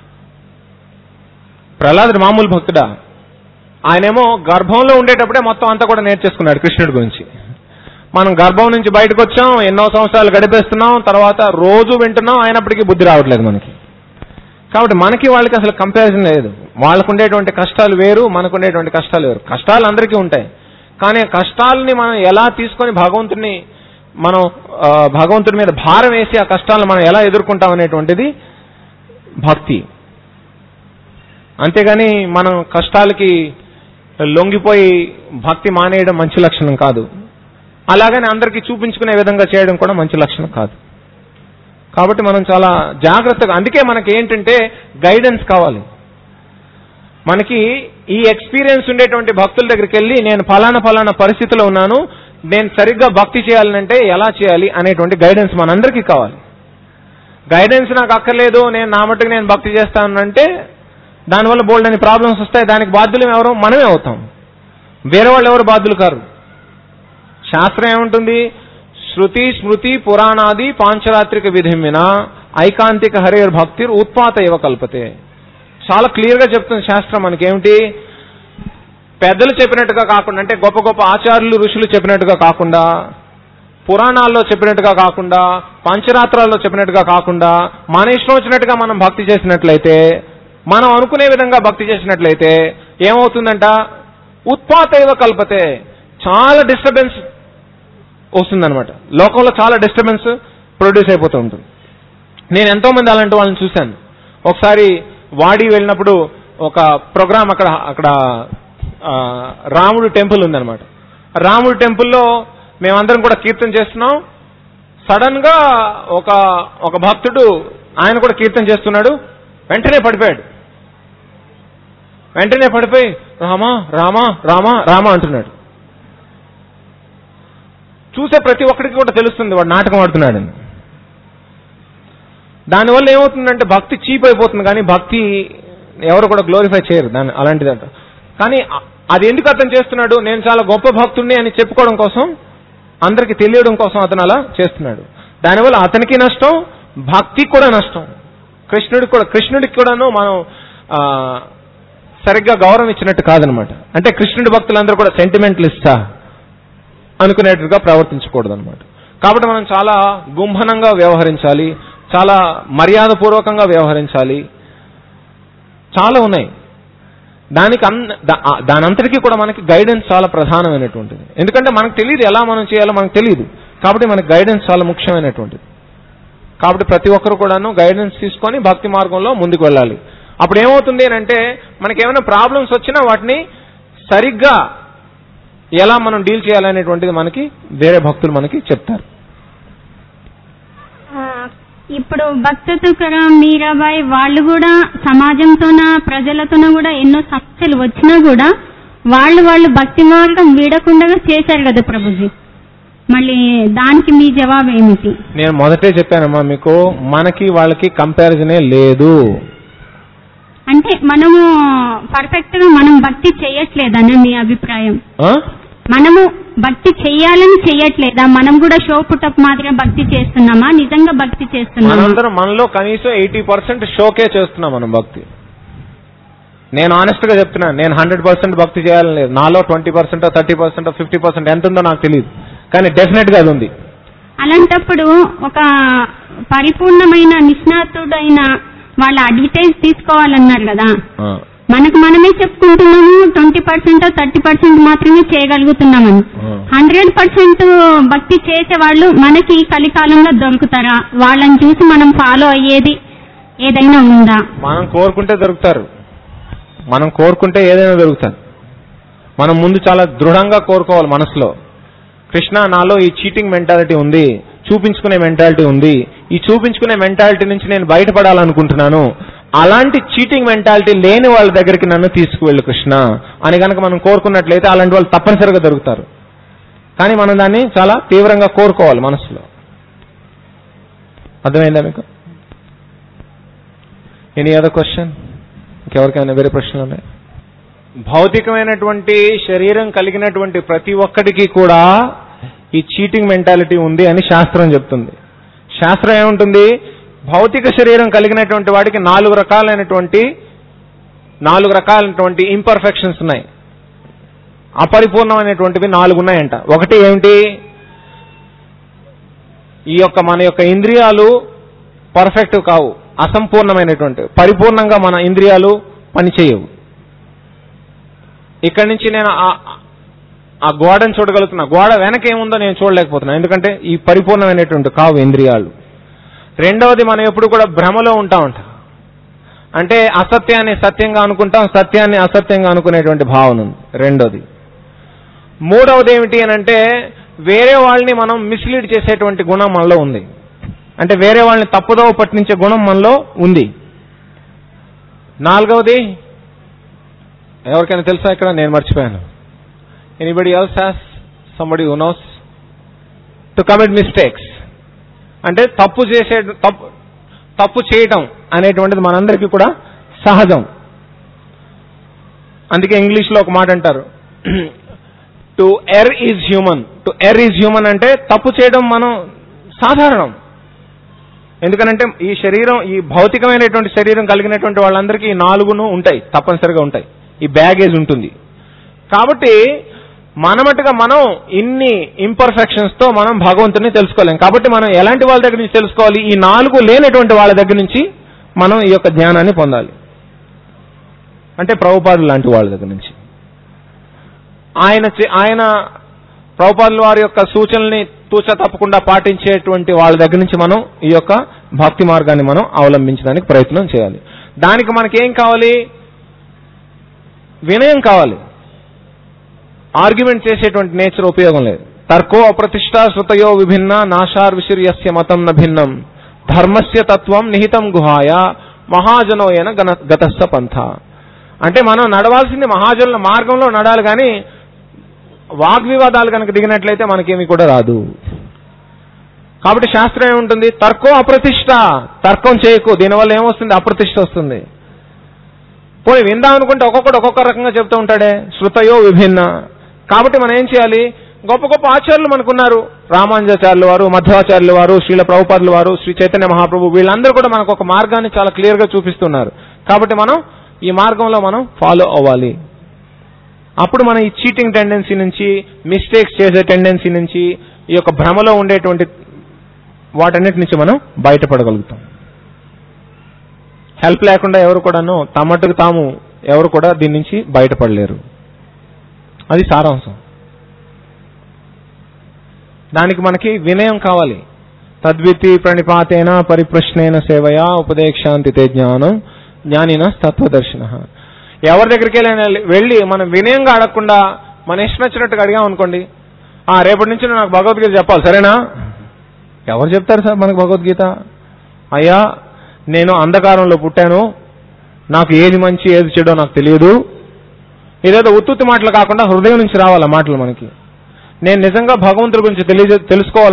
Speaker 1: ప్రహ్లాదుడు మామూలు భక్తుడా ఆయనేమో గర్భంలో ఉండేటప్పుడే మొత్తం అంతా కూడా నేర్చేసుకున్నాడు కృష్ణుడి గురించి మనం గర్భం నుంచి బయటకు వచ్చాం ఎన్నో సంవత్సరాలు గడిపేస్తున్నాం తర్వాత రోజు వింటున్నాం అయినప్పటికీ బుద్ధి రావట్లేదు మనకి కాబట్టి మనకి వాళ్ళకి అసలు కంపారిజన్ లేదు వాళ్ళకు ఉండేటువంటి కష్టాలు వేరు మనకు ఉండేటువంటి కష్టాలు వేరు కష్టాలు అందరికీ ఉంటాయి కానీ ఆ కష్టాలని మనం ఎలా తీసుకొని భగవంతుడిని మనం ఆ, భగవంతుడి మీద భారం వేసి ఆ కష్టాలను మనం ఎలా ఎదుర్కొంటాం అనేటువంటిది భక్తి అంతేగాని మనం కష్టాలకి లొంగిపోయి భక్తి మానేయడం మంచి లక్షణం కాదు అలాగని అందరికీ చూపించుకునే విధంగా చేయడం కూడా మంచి లక్షణం కాదు కాబట్టి మనం చాలా జాగ్రత్తగా అందుకే మనకి ఏంటంటే గైడెన్స్ కావాలి మనకి ఈ ఎక్స్పీరియన్స్ ఉండేటువంటి భక్తుల దగ్గరికి వెళ్ళి నేను ఫలానా ఫలానా పరిస్థితిలో ఉన్నాను నేను సరిగ్గా భక్తి చేయాలంటే ఎలా చేయాలి అనేటువంటి గైడెన్స్ మనందరికీ కావాలి గైడెన్స్ నాకు అక్కర్లేదు నేను నా మట్టుకు నేను భక్తి చేస్తానంటే దానివల్ల బోల్డ్ అని ప్రాబ్లమ్స్ వస్తాయి దానికి బాధ్యులు ఎవరు మనమే అవుతాం వేరే వాళ్ళు ఎవరు బాధ్యులు కారు శాస్త్రం ఏముంటుంది శృతి స్మృతి పురాణాది పాంచరాత్రిక విధిమిన ఐకాంతిక హరిహర భక్తి ఉత్పాత ఇవ కల్పతే చాలా క్లియర్ గా చెప్తుంది శాస్త్రం మనకేమిటి పెద్దలు చెప్పినట్టుగా కాకుండా అంటే గొప్ప గొప్ప ఆచార్యులు ఋషులు చెప్పినట్టుగా కాకుండా పురాణాల్లో చెప్పినట్టుగా కాకుండా పంచరాత్రాల్లో చెప్పినట్టుగా కాకుండా మన ఇష్టం వచ్చినట్టుగా మనం భక్తి చేసినట్లయితే మనం అనుకునే విధంగా భక్తి చేసినట్లయితే ఏమవుతుందంట ఉత్పాతైవ కల్పతే చాలా డిస్టర్బెన్స్ వస్తుందన్నమాట లోకంలో చాలా డిస్టర్బెన్స్ ప్రొడ్యూస్ అయిపోతూ ఉంటుంది నేను ఎంతో మంది అలాంటి వాళ్ళని చూశాను ఒకసారి వాడి వెళ్ళినప్పుడు ఒక ప్రోగ్రామ్ అక్కడ అక్కడ ఆ, రాముడు టెంపుల్ ఉందన్నమాట రాముడు టెంపుల్లో మేమందరం కూడా కీర్తన చేస్తున్నాం సడన్ గా ఒక ఒక భక్తుడు ఆయన కూడా కీర్తన చేస్తున్నాడు వెంటనే పడిపోయాడు వెంటనే పడిపోయి రామా రామా రామా రామా అంటున్నాడు చూసే ప్రతి ఒక్కడికి కూడా తెలుస్తుంది వాడు నాటకం ఆడుతున్నాడని దానివల్ల ఏమవుతుందంటే భక్తి చీప్ అయిపోతుంది కానీ భక్తి ఎవరు కూడా గ్లోరిఫై చేయరు దాన్ని అలాంటిదంట కానీ అ- అది ఎందుకు అతను చేస్తున్నాడు నేను చాలా గొప్ప భక్తుడిని అని చెప్పుకోవడం కోసం అందరికి తెలియడం కోసం అతను అలా చేస్తున్నాడు దానివల్ల అతనికి నష్టం భక్తికి కూడా నష్టం కృష్ణుడికి కూడా కృష్ణుడికి కూడాను మనం ఆ, సరిగ్గా గౌరవం ఇచ్చినట్టు కాదనమాట అంటే కృష్ణుడి భక్తులందరూ కూడా సెంటిమెంటలిస్టా అనుకునేట్టుగా ప్రవర్తించకూడదు అనమాట కాబట్టి మనం చాలా గుంభనంగా వ్యవహరించాలి చాలా మర్యాదపూర్వకంగా వ్యవహరించాలి చాలా ఉన్నాయి దానికి అన్ దా- ఆ- దానంతటికీ కూడా మనకి గైడెన్స్ చాలా ప్రధానమైనటువంటిది ఎందుకంటే మనకు తెలియదు ఎలా మనం చేయాలో మనకు తెలియదు కాబట్టి మనకి గైడెన్స్ చాలా ముఖ్యమైనటువంటిది కాబట్టి ప్రతి ఒక్కరు కూడాను గైడెన్స్ తీసుకొని భక్తి మార్గంలో ముందుకు వెళ్ళాలి అప్పుడు ఏమవుతుంది అని అంటే మనకి ఏమైనా ప్రాబ్లమ్స్ వచ్చినా వాటిని సరిగ్గా ఎలా మనం డీల్ చేయాలనేటువంటిది మనకి వేరే భక్తులు మనకి చెప్తారు
Speaker 2: ఆ, ఇప్పుడు భక్త తుకారాం మీరాబాయి వాళ్ళు కూడా సమాజంతోన ప్రజలతోన కూడా ఎన్నో సమస్యలు వచ్చినా కూడా వాళ్ళు వాళ్ళు భక్తి మార్గం వీడకుండా చేశారు కదా ప్రభుజీ మళ్ళీ దానికి మీ జవాబు ఏమిటి
Speaker 1: నేను మొదటే చెప్పానమ్మా మీకు మనకి వాళ్ళకి కంపారిజనే లేదు
Speaker 2: అంటే మనము పర్ఫెక్ట్ గా మనం భక్తి చేయట్లేదని మీ అభిప్రాయం
Speaker 1: ఆ?
Speaker 2: మనము భక్తి చెయ్యాలని చెయ్యట్లేదా మనం కూడా షో పుట్టప్ మాదిరిగా భక్తి చేస్తున్నామా నిజంగా భక్తి చేస్తున్నామా
Speaker 1: మనందరం మనలో కనీసం ఎయిటీ పర్సెంట్ షోకే చేస్తున్నాం మనం భక్తి నేను ఆనెస్ట్ గా చెప్తున్నాను నేను హండ్రెడ్ పర్సెంట్ భక్తి చేయాలని లేదు నాలో twenty percent thirty percent fifty percent ఎంత ఉందో నాకు తెలియదు కానీ డెఫినెట్ గా అది ఉంది
Speaker 2: అలాంటప్పుడు ఒక పరిపూర్ణమైన నిష్ణాతుడైన వాళ్ళ అడ్వర్టైజ్ తీసుకోవాలన్నారు కదా
Speaker 1: ఆ.
Speaker 2: మనకు మనమే చెప్పుకుంటున్నాము ట్వంటీ పర్సెంట్ థర్టీ పర్సెంట్ మాత్రమే చేయగలుగుతున్నామని
Speaker 1: ఆ.
Speaker 2: హండ్రెడ్ పర్సెంట్ భక్తి చేసే వాళ్ళు మనకి ఈ కలికాలంలో దొరుకుతారా వాళ్ళని చూసి మనం ఫాలో అయ్యేది ఏదైనా ఉందా
Speaker 1: మనం కోరుకుంటే దొరుకుతారు మనం కోరుకుంటే ఏదైనా దొరుకుతుంది మనం ముందు చాలా దృఢంగా కోరుకోవాలి మనసులో కృష్ణ నాలో ఈ చీటింగ్ మెంటాలిటీ ఉంది చూపించుకునే మెంటాలిటీ ఉంది ఈ చూపించుకునే మెంటాలిటీ నుంచి నేను బయటపడాలనుకుంటున్నాను అలాంటి చీటింగ్ మెంటాలిటీ లేని వాళ్ళ దగ్గరికి నన్ను తీసుకువెళ్ళు కృష్ణ అని కనుక మనం కోరుకున్నట్లయితే అలాంటి వాళ్ళు తప్పనిసరిగా దొరుకుతారు కానీ మనం దాన్ని చాలా తీవ్రంగా కోరుకోవాలి మనసులో అర్థమైందా మీకు ఎనీ అదర్ క్వశ్చన్ ఇంకెవరికైనా వేరే ప్రశ్నలు ఉన్నాయి భౌతికమైనటువంటి శరీరం కలిగినటువంటి ప్రతి ఒక్కడికి కూడా ఈ చీటింగ్ మెంటాలిటీ ఉంది అని శాస్త్రం చెప్తుంది శాస్త్రం ఏముంటుంది భౌతిక శరీరం కలిగినటువంటి వాడికి నాలుగు రకాలైనటువంటి నాలుగు రకాలైనటువంటి ఇంపర్ఫెక్షన్స్ ఉన్నాయి అపరిపూర్ణమైనటువంటివి నాలుగు ఉన్నాయంట ఒకటి ఏమిటి ఈ యొక్క మన యొక్క ఇంద్రియాలు పర్ఫెక్ట్ కావు అసంపూర్ణమైనటువంటి పరిపూర్ణంగా మన ఇంద్రియాలు పనిచేయవు ఇక్కడి నుంచి నేను ఆ- ఆ గోడను చూడగలుగుతున్నా గోడ వెనక ఏముందో నేను చూడలేకపోతున్నా ఎందుకంటే ఈ పరిపూర్ణమైనటువంటి కావు ఇంద్రియాలు రెండవది మనం ఎప్పుడు కూడా భ్రమలో ఉంటా ఉంటాం అంటే అసత్యాన్ని సత్యంగా అనుకుంటాం సత్యాన్ని అసత్యంగా అనుకునేటువంటి భావన ఉంది రెండోది మూడవది ఏమిటి అని అంటే వేరే వాళ్ళని మనం మిస్లీడ్ చేసేటువంటి గుణం మనలో ఉంది అంటే వేరే వాళ్ళని తప్పుదోవ పట్టించే గుణం మనలో ఉంది నాలుగవది ఎవరికైనా తెలుసా ఇక్కడ నేను మర్చిపోయాను anybody else has somebody who knows to commit mistakes అంటే తప్పు చేసే తప్పు తప్పు చేయటం అనేటువంటిది మనందరికీ కూడా సహజం అందుకే ఇంగ్లీష్లో ఒక మాట అంటారు to err is human to err is human అంటే తప్పు చేయడం మనం సాధారణం ఎందుకనంటే ఈ శరీరం ఈ భౌతికమైనటువంటి శరీరం కలిగినటువంటి వాళ్ళందరికీ ఈ నాలుగును ఉంటాయి తప్పనిసరిగా ఉంటాయి ఈ బ్యాగేజ్ ఉంటుంది కాబట్టి మనమట్టుగా మనం ఇన్ని ఇంపర్ఫెక్షన్స్ తో మనం భగవంతుని తెలుసుకోలేం కాబట్టి మనం ఎలాంటి వాళ్ళ దగ్గర నుంచి తెలుసుకోవాలి ఈ నాలుగు లేనటువంటి వాళ్ళ దగ్గర నుంచి మనం ఈ యొక్క జ్ఞానాన్ని పొందాలి అంటే ప్రభుపాదులు లాంటి వాళ్ళ దగ్గర నుంచి ఆయన చే- ఆయన ప్రభుపాదుల వారి యొక్క సూచనల్ని తూచ తప్పకుండా పాటించేటువంటి వాళ్ళ దగ్గర నుంచి మనం ఈ యొక్క భక్తి మార్గాన్ని మనం అవలంబించడానికి ప్రయత్నం చేయాలి దానికి మనకేం కావాలి వినయం కావాలి ఆర్గ్యుమెంట్ చేసేటువంటి నేచర్ ఉపయోగం లేదు తర్కో అప్రతిష్ట శృతయో విభిన్న నాశార్ విశిర్యస్య మతం న భిన్నం ధర్మస్య తత్వం నిహితం గుహాయ మహాజనోయన గన గతస్థ పంథ అంటే మనం నడవాల్సింది మహాజనుల మార్గంలో నడాలి కానీ వాగ్వివాదాలు కనుక దిగినట్లయితే మనకేమీ కూడా రాదు కాబట్టి శాస్త్రం ఏముంటుంది తర్కో అప్రతిష్ట తర్కం చేయకు దీనివల్ల ఏమొస్తుంది అప్రతిష్ట వస్తుంది పోనీ విందాం అనుకుంటే ఒక్కొక్కడు ఒక్కొక్క రకంగా చెప్తూ ఉంటాడే శృతయో విభిన్న కాబట్టి మనం ఏం చేయాలి గొప్ప గొప్ప ఆచార్యులు మనకున్నారు రామానుజాచార్యుల వారు మధ్వాచార్యుల వారు శ్రీల ప్రభుపాదుల వారు శ్రీ చైతన్య మహాప్రభు వీళ్ళందరూ కూడా మనకు ఒక మార్గాన్ని చాలా క్లియర్ గా చూపిస్తున్నారు కాబట్టి మనం ఈ మార్గంలో మనం ఫాలో అవ్వాలి అప్పుడు మనం ఈ చీటింగ్ టెండెన్సీ నుంచి మిస్టేక్స్ చేసే టెండెన్సీ నుంచి ఈ యొక్క భ్రమలో ఉండేటువంటి వాటన్నిటి నుంచి మనం బయటపడగలుగుతాం హెల్ప్ లేకుండా ఎవరు కూడాను తమట్టుకు తాము ఎవరు కూడా దీని నుంచి బయటపడలేరు అది సారాంశం దానికి మనకి వినయం కావాలి తద్వితి ప్రణిపాతేన పరిప్రశ్నేన సేవయా ఉపదేశాంతి తే జ్ఞానం జ్ఞానిన తత్వదర్శన ఎవరి దగ్గరికి వెళ్ళి వెళ్ళి మనం వినయంగా అడగకుండా మన ఇష్టం వచ్చినట్టుగా అడిగాం అనుకోండి ఆ రేపటి నుంచి నువ్వు నాకు భగవద్గీత చెప్పాలి సరేనా ఎవరు చెప్తారు సార్ మనకు భగవద్గీత అయ్యా నేను అంధకారంలో పుట్టాను నాకు ఏది మంచి ఏది చెడో నాకు తెలియదు ఇదేదో ఉత్తుత్తి మాటలు కాకుండా హృదయం నుంచి రావాలి మాటలు మనకి నేను నిజంగా భగవంతుడి గురించి తెలియజే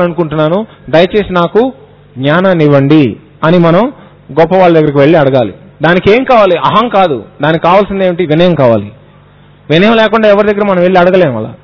Speaker 1: తెలుసుకోవాలనుకుంటున్నాను దయచేసి నాకు జ్ఞానాన్ని ఇవ్వండి అని మనం గొప్ప వాళ్ళ దగ్గరికి వెళ్ళి అడగాలి దానికి ఏం కావాలి అహం కాదు దానికి కావాల్సింది ఏమిటి వినయం కావాలి వినయం లేకుండా ఎవరి దగ్గర మనం వెళ్ళి అడగలేము అలా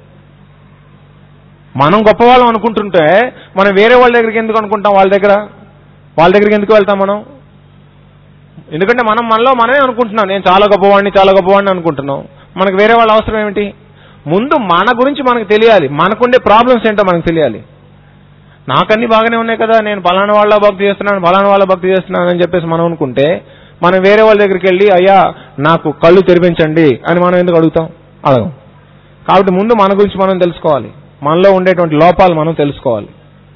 Speaker 1: మనం గొప్పవాళ్ళం అనుకుంటుంటే మనం వేరే వాళ్ళ దగ్గరికి ఎందుకు అనుకుంటాం వాళ్ళ దగ్గర వాళ్ళ దగ్గరికి ఎందుకు వెళ్తాం మనం ఎందుకంటే మనం మనలో మనమే అనుకుంటున్నాం నేను చాలా గొప్పవాడిని చాలా గొప్పవాడిని అనుకుంటున్నాం మనకు వేరే వాళ్ళ అవసరం ఏమిటి ముందు మన గురించి మనకు తెలియాలి మనకుండే ప్రాబ్లమ్స్ ఏంటో మనకు తెలియాలి నాకన్నీ బాగానే ఉన్నాయి కదా నేను పలానా వాళ్ళ భక్తి చేస్తున్నాను పలానా వాళ్ళ భక్తి చేస్తున్నాను అని చెప్పేసి మనం అనుకుంటే మనం వేరే వాళ్ళ దగ్గరికి వెళ్ళి అయ్యా నాకు కళ్ళు తెరిపించండి అని మనం ఎందుకు అడుగుతాం అడగం కాబట్టి ముందు మన గురించి మనం తెలుసుకోవాలి మనలో ఉండేటువంటి లోపాలు మనం తెలుసుకోవాలి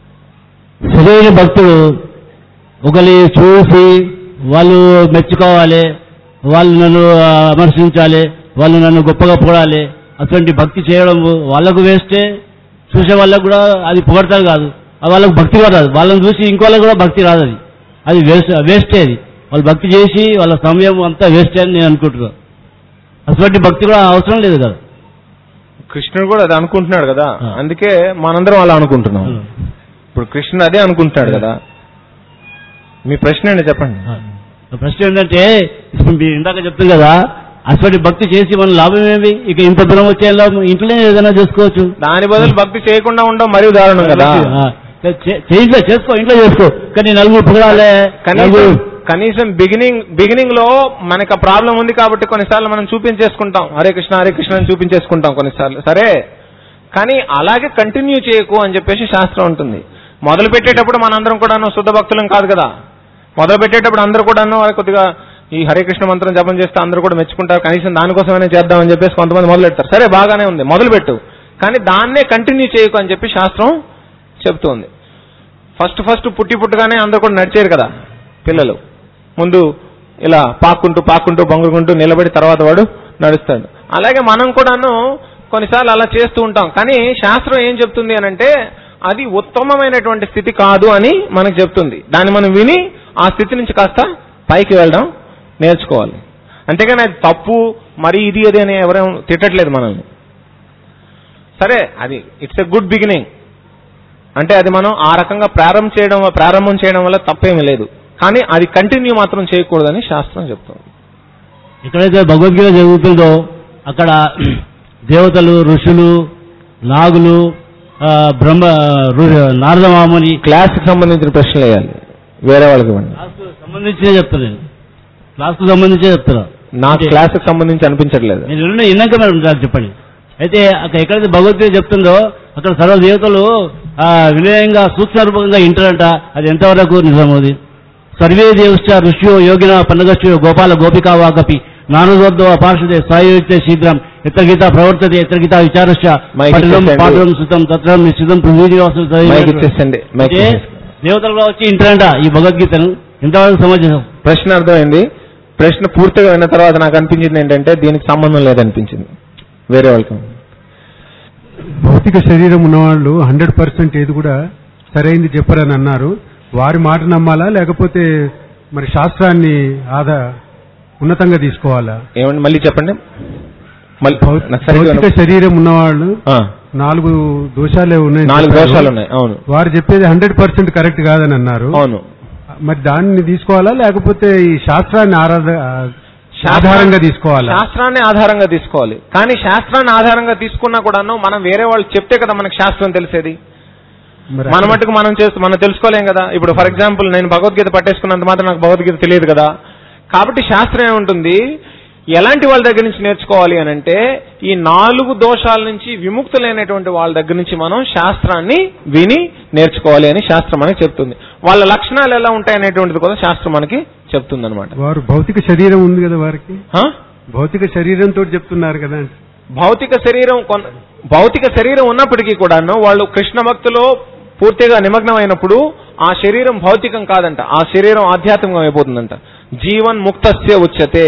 Speaker 3: సరైన భక్తుడు ఒకరి చూసి వాళ్ళు మెచ్చుకోవాలి వాళ్ళు నన్ను ఆ, విమర్శించాలి వాళ్ళు నన్ను గొప్పగా పొగడాలి అటువంటి భక్తి చేయడం వాళ్ళకు వేస్తే చూసే వాళ్ళకు కూడా అది పొగడతారు కాదు అది వాళ్ళకు భక్తి కూడా రాదు వాళ్ళని చూసి ఇంకోళ్ళకి కూడా భక్తి రాదు అది అది వేస్ట్ వేస్టే అది వాళ్ళు భక్తి చేసి వాళ్ళ సమయం అంతా వేస్టే అని నేను అనుకుంటున్నాను అటువంటి భక్తి కూడా అవసరం లేదు కదా
Speaker 1: కృష్ణుడు కూడా అది అనుకుంటున్నాడు కదా
Speaker 3: ఆ.
Speaker 1: అందుకే మనందరం అలా అనుకుంటున్నాం ఇప్పుడు కృష్ణుడు అదే అనుకుంటున్నాడు కదా మీ ప్రశ్న ఏంటి చెప్పండి
Speaker 3: ప్రశ్న ఏంటంటే ఇప్పుడు మీరు ఇందాక చెప్తుంది కదా అటువంటి భక్తి చేసి మన లాభం ఏమి ఇక ఇంత దూరం వచ్చే లాభం ఇంట్లోనే ఏదైనా చేసుకోవచ్చు
Speaker 1: దాని బదులు భక్తి చేయకుండా ఉండడం మరీ దారుణం కదా
Speaker 3: ఆ, చే- చే- ఇంట్లో చేసుకో ఇంట్లో చేసుకో కానీ నలుగురు పొగడాలే
Speaker 1: కనీసం
Speaker 3: నలుగురు
Speaker 1: కనీసం బిగినింగ్ బిగినింగ్ లో మనకు ఆ ప్రాబ్లం ఉంది కాబట్టి కొన్నిసార్లు మనం చూపించేసుకుంటాం హరే కృష్ణ హరే కృష్ణ అని చూపించేసుకుంటాం కొన్నిసార్లు సరే కానీ అలాగే కంటిన్యూ చేయకు అని చెప్పేసి శాస్త్రం ఉంటుంది మొదలు పెట్టేటప్పుడు మనందరం కూడాను శుద్ధ భక్తులం కాదు కదా మొదలు పెట్టేటప్పుడు అందరూ కూడాను "అరే, కొద్దిగా ఈ హరే కృష్ణ మంత్రం జపం చేస్తే అందరూ కూడా మెచ్చుకుంటారు కనీసం దానికోసమైనా చేద్దామని చెప్పేసి కొంతమంది మొదలు పెడతారు సరే బాగానే ఉంది మొదలు పెట్టు కానీ దాన్నే కంటిన్యూ చేయకు అని చెప్పి శాస్త్రం చెప్తుంది ఫస్ట్ ఫస్ట్ పుట్టి పుట్టగానే అందరూ కూడా నడిచారు కదా పిల్లలు ముందు ఇలా పాక్కుంటూ పాక్కుంటూ బొంగుకుంటూ నిలబడి తర్వాత వాడు నడుస్తాడు అలాగే మనం కూడాను కొన్నిసార్లు అలా చేస్తూ ఉంటాం కానీ శాస్త్రం ఏం చెప్తుంది అని అంటే అది ఉత్తమమైనటువంటి స్థితి కాదు అని మనకు చెప్తుంది దాన్ని మనం విని ఆ స్థితి నుంచి కాస్త పైకి వెళ్ళడం నేర్చుకోవాలి అంతేగాని అది తప్పు మరి ఇది అది అని ఎవరేం తిట్టట్లేదు మనల్ని సరే అది ఇట్స్ ఎ గుడ్ బిగినింగ్ అంటే అది మనం ఆ రకంగా ప్రారంభం చేయడం ప్రారంభం చేయడం వల్ల తప్పేమీ లేదు కానీ అది కంటిన్యూ మాత్రం చేయకూడదని శాస్త్రం చెప్తుంది
Speaker 3: ఎక్కడైతే భగవద్గీత జరుగుతుందో అక్కడ దేవతలు ఋషులు నాగులు ఆ, బ్రహ్మ రు- నారద మాముని
Speaker 1: క్లాస్ కి సంబంధించిన ప్రశ్నలు వేయాలి వేరే వాళ్ళకి ఇవ్వండి
Speaker 3: క్లాస్కు సంబంధించే చెప్తాను నేను క్లాస్కు సంబంధించే చెప్తాను
Speaker 1: నాకు
Speaker 3: అంటే-
Speaker 1: క్లాస్ కి సంబంధించి అనిపించట్లేదు
Speaker 3: మీరు రెండు విన్నాక మేడం నాకు చెప్పండి అయితే అక్కడ ఎక్కడైతే భగవద్గీత చెప్తుందో అక్కడ సర్వ దేవతలు ఆ, వినయంగా సూక్ష్మ రూపంగా ఇంటారంట అది ఎంతవరకు నిజమోది సర్వే దేవశ్చ ఋష్యో యోగిన పన్నగశ్చో గోపాల గోపికా వాగపి నానుదోర్ధవ పార్షదే సాయుక్తే శీఘ్రం ఎత్ర గీత ప్రవర్తతే ఎత్ర గీత విచారశ్చ
Speaker 1: మైక్
Speaker 3: పఠనం
Speaker 1: ఇచ్చేసేయండి.
Speaker 3: పాఠనం సుతం తత్రం నిశ్చితం పృథ్వీనివాసం
Speaker 1: మైక్ ఇచ్చేసండి మైక్
Speaker 3: అంటే
Speaker 1: ఇచ్చేసి.
Speaker 3: దేవతలు కూడా వచ్చి ఇంటారంట ఈ భగవద్గీతను ఎంతవరకు సమాజం
Speaker 1: ప్రశ్న అర్థమైంది ప్రశ్న పూర్తిగా విన్న తర్వాత నాకు అనిపించింది ఏంటంటే దీనికి సంబంధం లేదనిపించింది వేరే వాళ్ళకి
Speaker 4: భౌతిక శరీరం ఉన్నవాళ్ళు హండ్రెడ్ పర్సెంట్ ఏది కూడా సరైంది చెప్పరని అన్నారు వారి మాట నమ్మాలా లేకపోతే మరి శాస్త్రాన్ని ఆదా ఉన్నతంగా తీసుకోవాలా
Speaker 1: ఏమండి మళ్ళీ చెప్పండి మళ్ళీ
Speaker 4: భౌ-
Speaker 1: నాకు సరిగ్గా
Speaker 4: భౌతిక
Speaker 1: వినప-
Speaker 4: శరీరం ఉన్నవాళ్ళు
Speaker 1: ఆ,
Speaker 4: నాలుగు దోషాలే ఉన్నాయి
Speaker 1: నాలుగు
Speaker 4: చెప్పారు.
Speaker 1: దోషాలు ఉన్నాయి అవును
Speaker 4: వారు చెప్పేది హండ్రెడ్ పర్సెంట్ కరెక్ట్ కాదని అన్నారు
Speaker 1: అవును
Speaker 4: మరి దాన్ని తీసుకోవాలా లేకపోతే ఈ శాస్త్రాన్ని ఆరాధ ఆధారంగా తీసుకోవాలా
Speaker 1: శాస్త్రాన్ని ఆధారంగా తీసుకోవాలి కానీ శాస్త్రాన్ని ఆధారంగా తీసుకున్నా కూడాను మనం వేరే వాళ్ళు చెప్తే కదా మనకు శాస్త్రం తెలిసేది
Speaker 4: మరి
Speaker 1: మన మటుకు మనం చేస్తూ మనం తెలుసుకోలేం కదా ఇప్పుడు ఫర్ ఎగ్జాంపుల్ నేను భగవద్గీత పట్టేసుకున్నంత మాత్రం నాకు భగవద్గీత తెలియదు కదా కాబట్టి శాస్త్రం ఏముంటుంది ఎలాంటి వాళ్ళ దగ్గర నుంచి నేర్చుకోవాలి అని అంటే ఈ నాలుగు దోషాల నుంచి విముక్తులైనటువంటి వాళ్ళ దగ్గర నుంచి మనం శాస్త్రాన్ని విని నేర్చుకోవాలి అని శాస్త్రం మనకి చెప్తుంది వాళ్ళ లక్షణాలు ఎలా ఉంటాయి అనేటువంటిది కూడా శాస్త్రం మనకి చెప్తుంది అనమాట
Speaker 4: వారు భౌతిక శరీరం ఉంది కదా వారికి భౌతిక శరీరంతో చెప్తున్నారు కదా
Speaker 1: భౌతిక శరీరం కొన్- భౌతిక శరీరం ఉన్నప్పటికీ కూడాను వాళ్ళు కృష్ణ భక్తిలో పూర్తిగా నిమగ్నం అయినప్పుడు ఆ శరీరం భౌతికం కాదంట ఆ శరీరం ఆధ్యాత్మికం అయిపోతుందంట జీవన్ ముక్తస్య ఉచ్యతే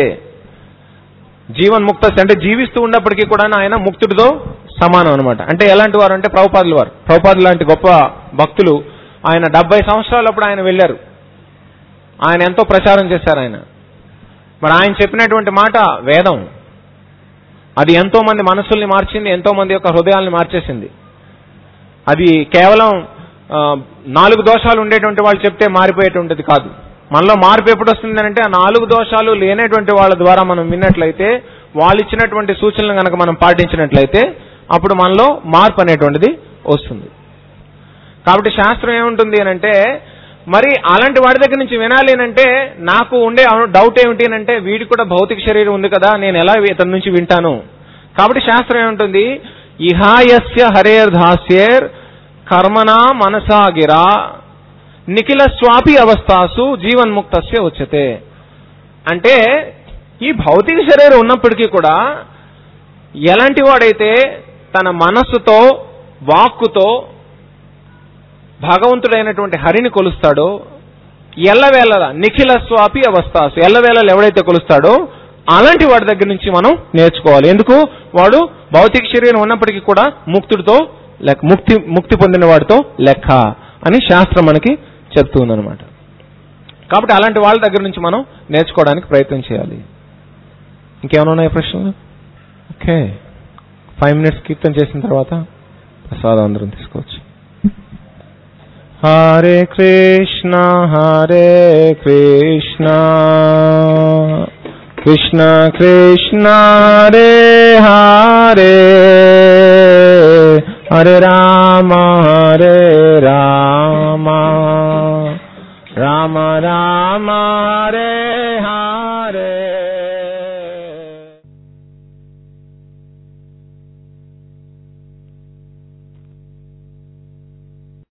Speaker 1: జీవన్ ముక్తస్య అంటే జీవిస్తూ ఉన్నప్పటికీ కూడా ఆయన ముక్తుడితో సమానం అనమాట అంటే ఎలాంటి వారు అంటే ప్రభుపాదులు వారు ప్రభుపాదులు లాంటి గొప్ప భక్తులు ఆయన డెబ్బై సంవత్సరాలప్పుడు ఆయన వెళ్ళారు ఆయన ఎంతో ప్రచారం చేశారు ఆయన మరి ఆయన చెప్పినటువంటి మాట వేదం అది ఎంతో మంది మనసుల్ని మార్చింది ఎంతో మంది యొక్క హృదయాల్ని మార్చేసింది అది కేవలం ఆ, నాలుగు దోషాలు ఉండేటువంటి వాళ్ళు చెప్తే మారిపోయేటువంటిది కాదు మనలో మార్పు ఎప్పుడు వస్తుంది అంటే ఆ నాలుగు దోషాలు లేనటువంటి వాళ్ళ ద్వారా మనం విన్నట్లయితే వాళ్ళు ఇచ్చినటువంటి సూచనలు కనుక మనం పాటించినట్లయితే అప్పుడు మనలో మార్పు అనేటువంటిది వస్తుంది కాబట్టి శాస్త్రం ఏముంటుంది అని అంటే మరి అలాంటి వాడి దగ్గర నుంచి వినాలి అని అంటే నాకు ఉండే డౌట్ ఏమిటి అని అంటే వీడికి కూడా భౌతిక శరీరం ఉంది కదా నేను ఎలా ఇతని నుంచి వింటాను కాబట్టి శాస్త్రం ఏముంటుంది ఇహాయస్య హరేర్ధాస్యేర్ కర్మనా మనసా గిరా నిఖిల స్వాపి అవస్థాసు జీవన్ముక్తస్య ఉచ్యతే అంటే ఈ భౌతిక శరీరం ఉన్నప్పటికీ కూడా ఎలాంటి వాడైతే తన మనస్సుతో వాక్కుతో భగవంతుడైనటువంటి హరిని కొలుస్తాడో ఎల్లవేళల నిఖిల స్వాపి అవస్థాసు ఎల్లవేళలు ఎవడైతే కొలుస్తాడో అలాంటి వాడి దగ్గర నుంచి మనం నేర్చుకోవాలి ఎందుకు వాడు భౌతిక శరీరం ఉన్నప్పటికీ కూడా ముక్తుడితో లెక్క ముక్తి ముక్తి పొందిన వాడితో లెక్క అని శాస్త్రం మనకి చెప్తుందనమాట కాబట్టి అలాంటి వాళ్ళ దగ్గర నుంచి మనం నేర్చుకోవడానికి ప్రయత్నం చేయాలి ఇంకేమైనా ఉన్నాయి ప్రశ్నలు ఓకే ఫైవ్ మినిట్స్ కీర్తన చేసిన తర్వాత ప్రసాదం అందరం తీసుకోవచ్చు హరే కృష్ణ హరే కృష్ణ కృష్ణ కృష్ణ హరే హరే హరే రామ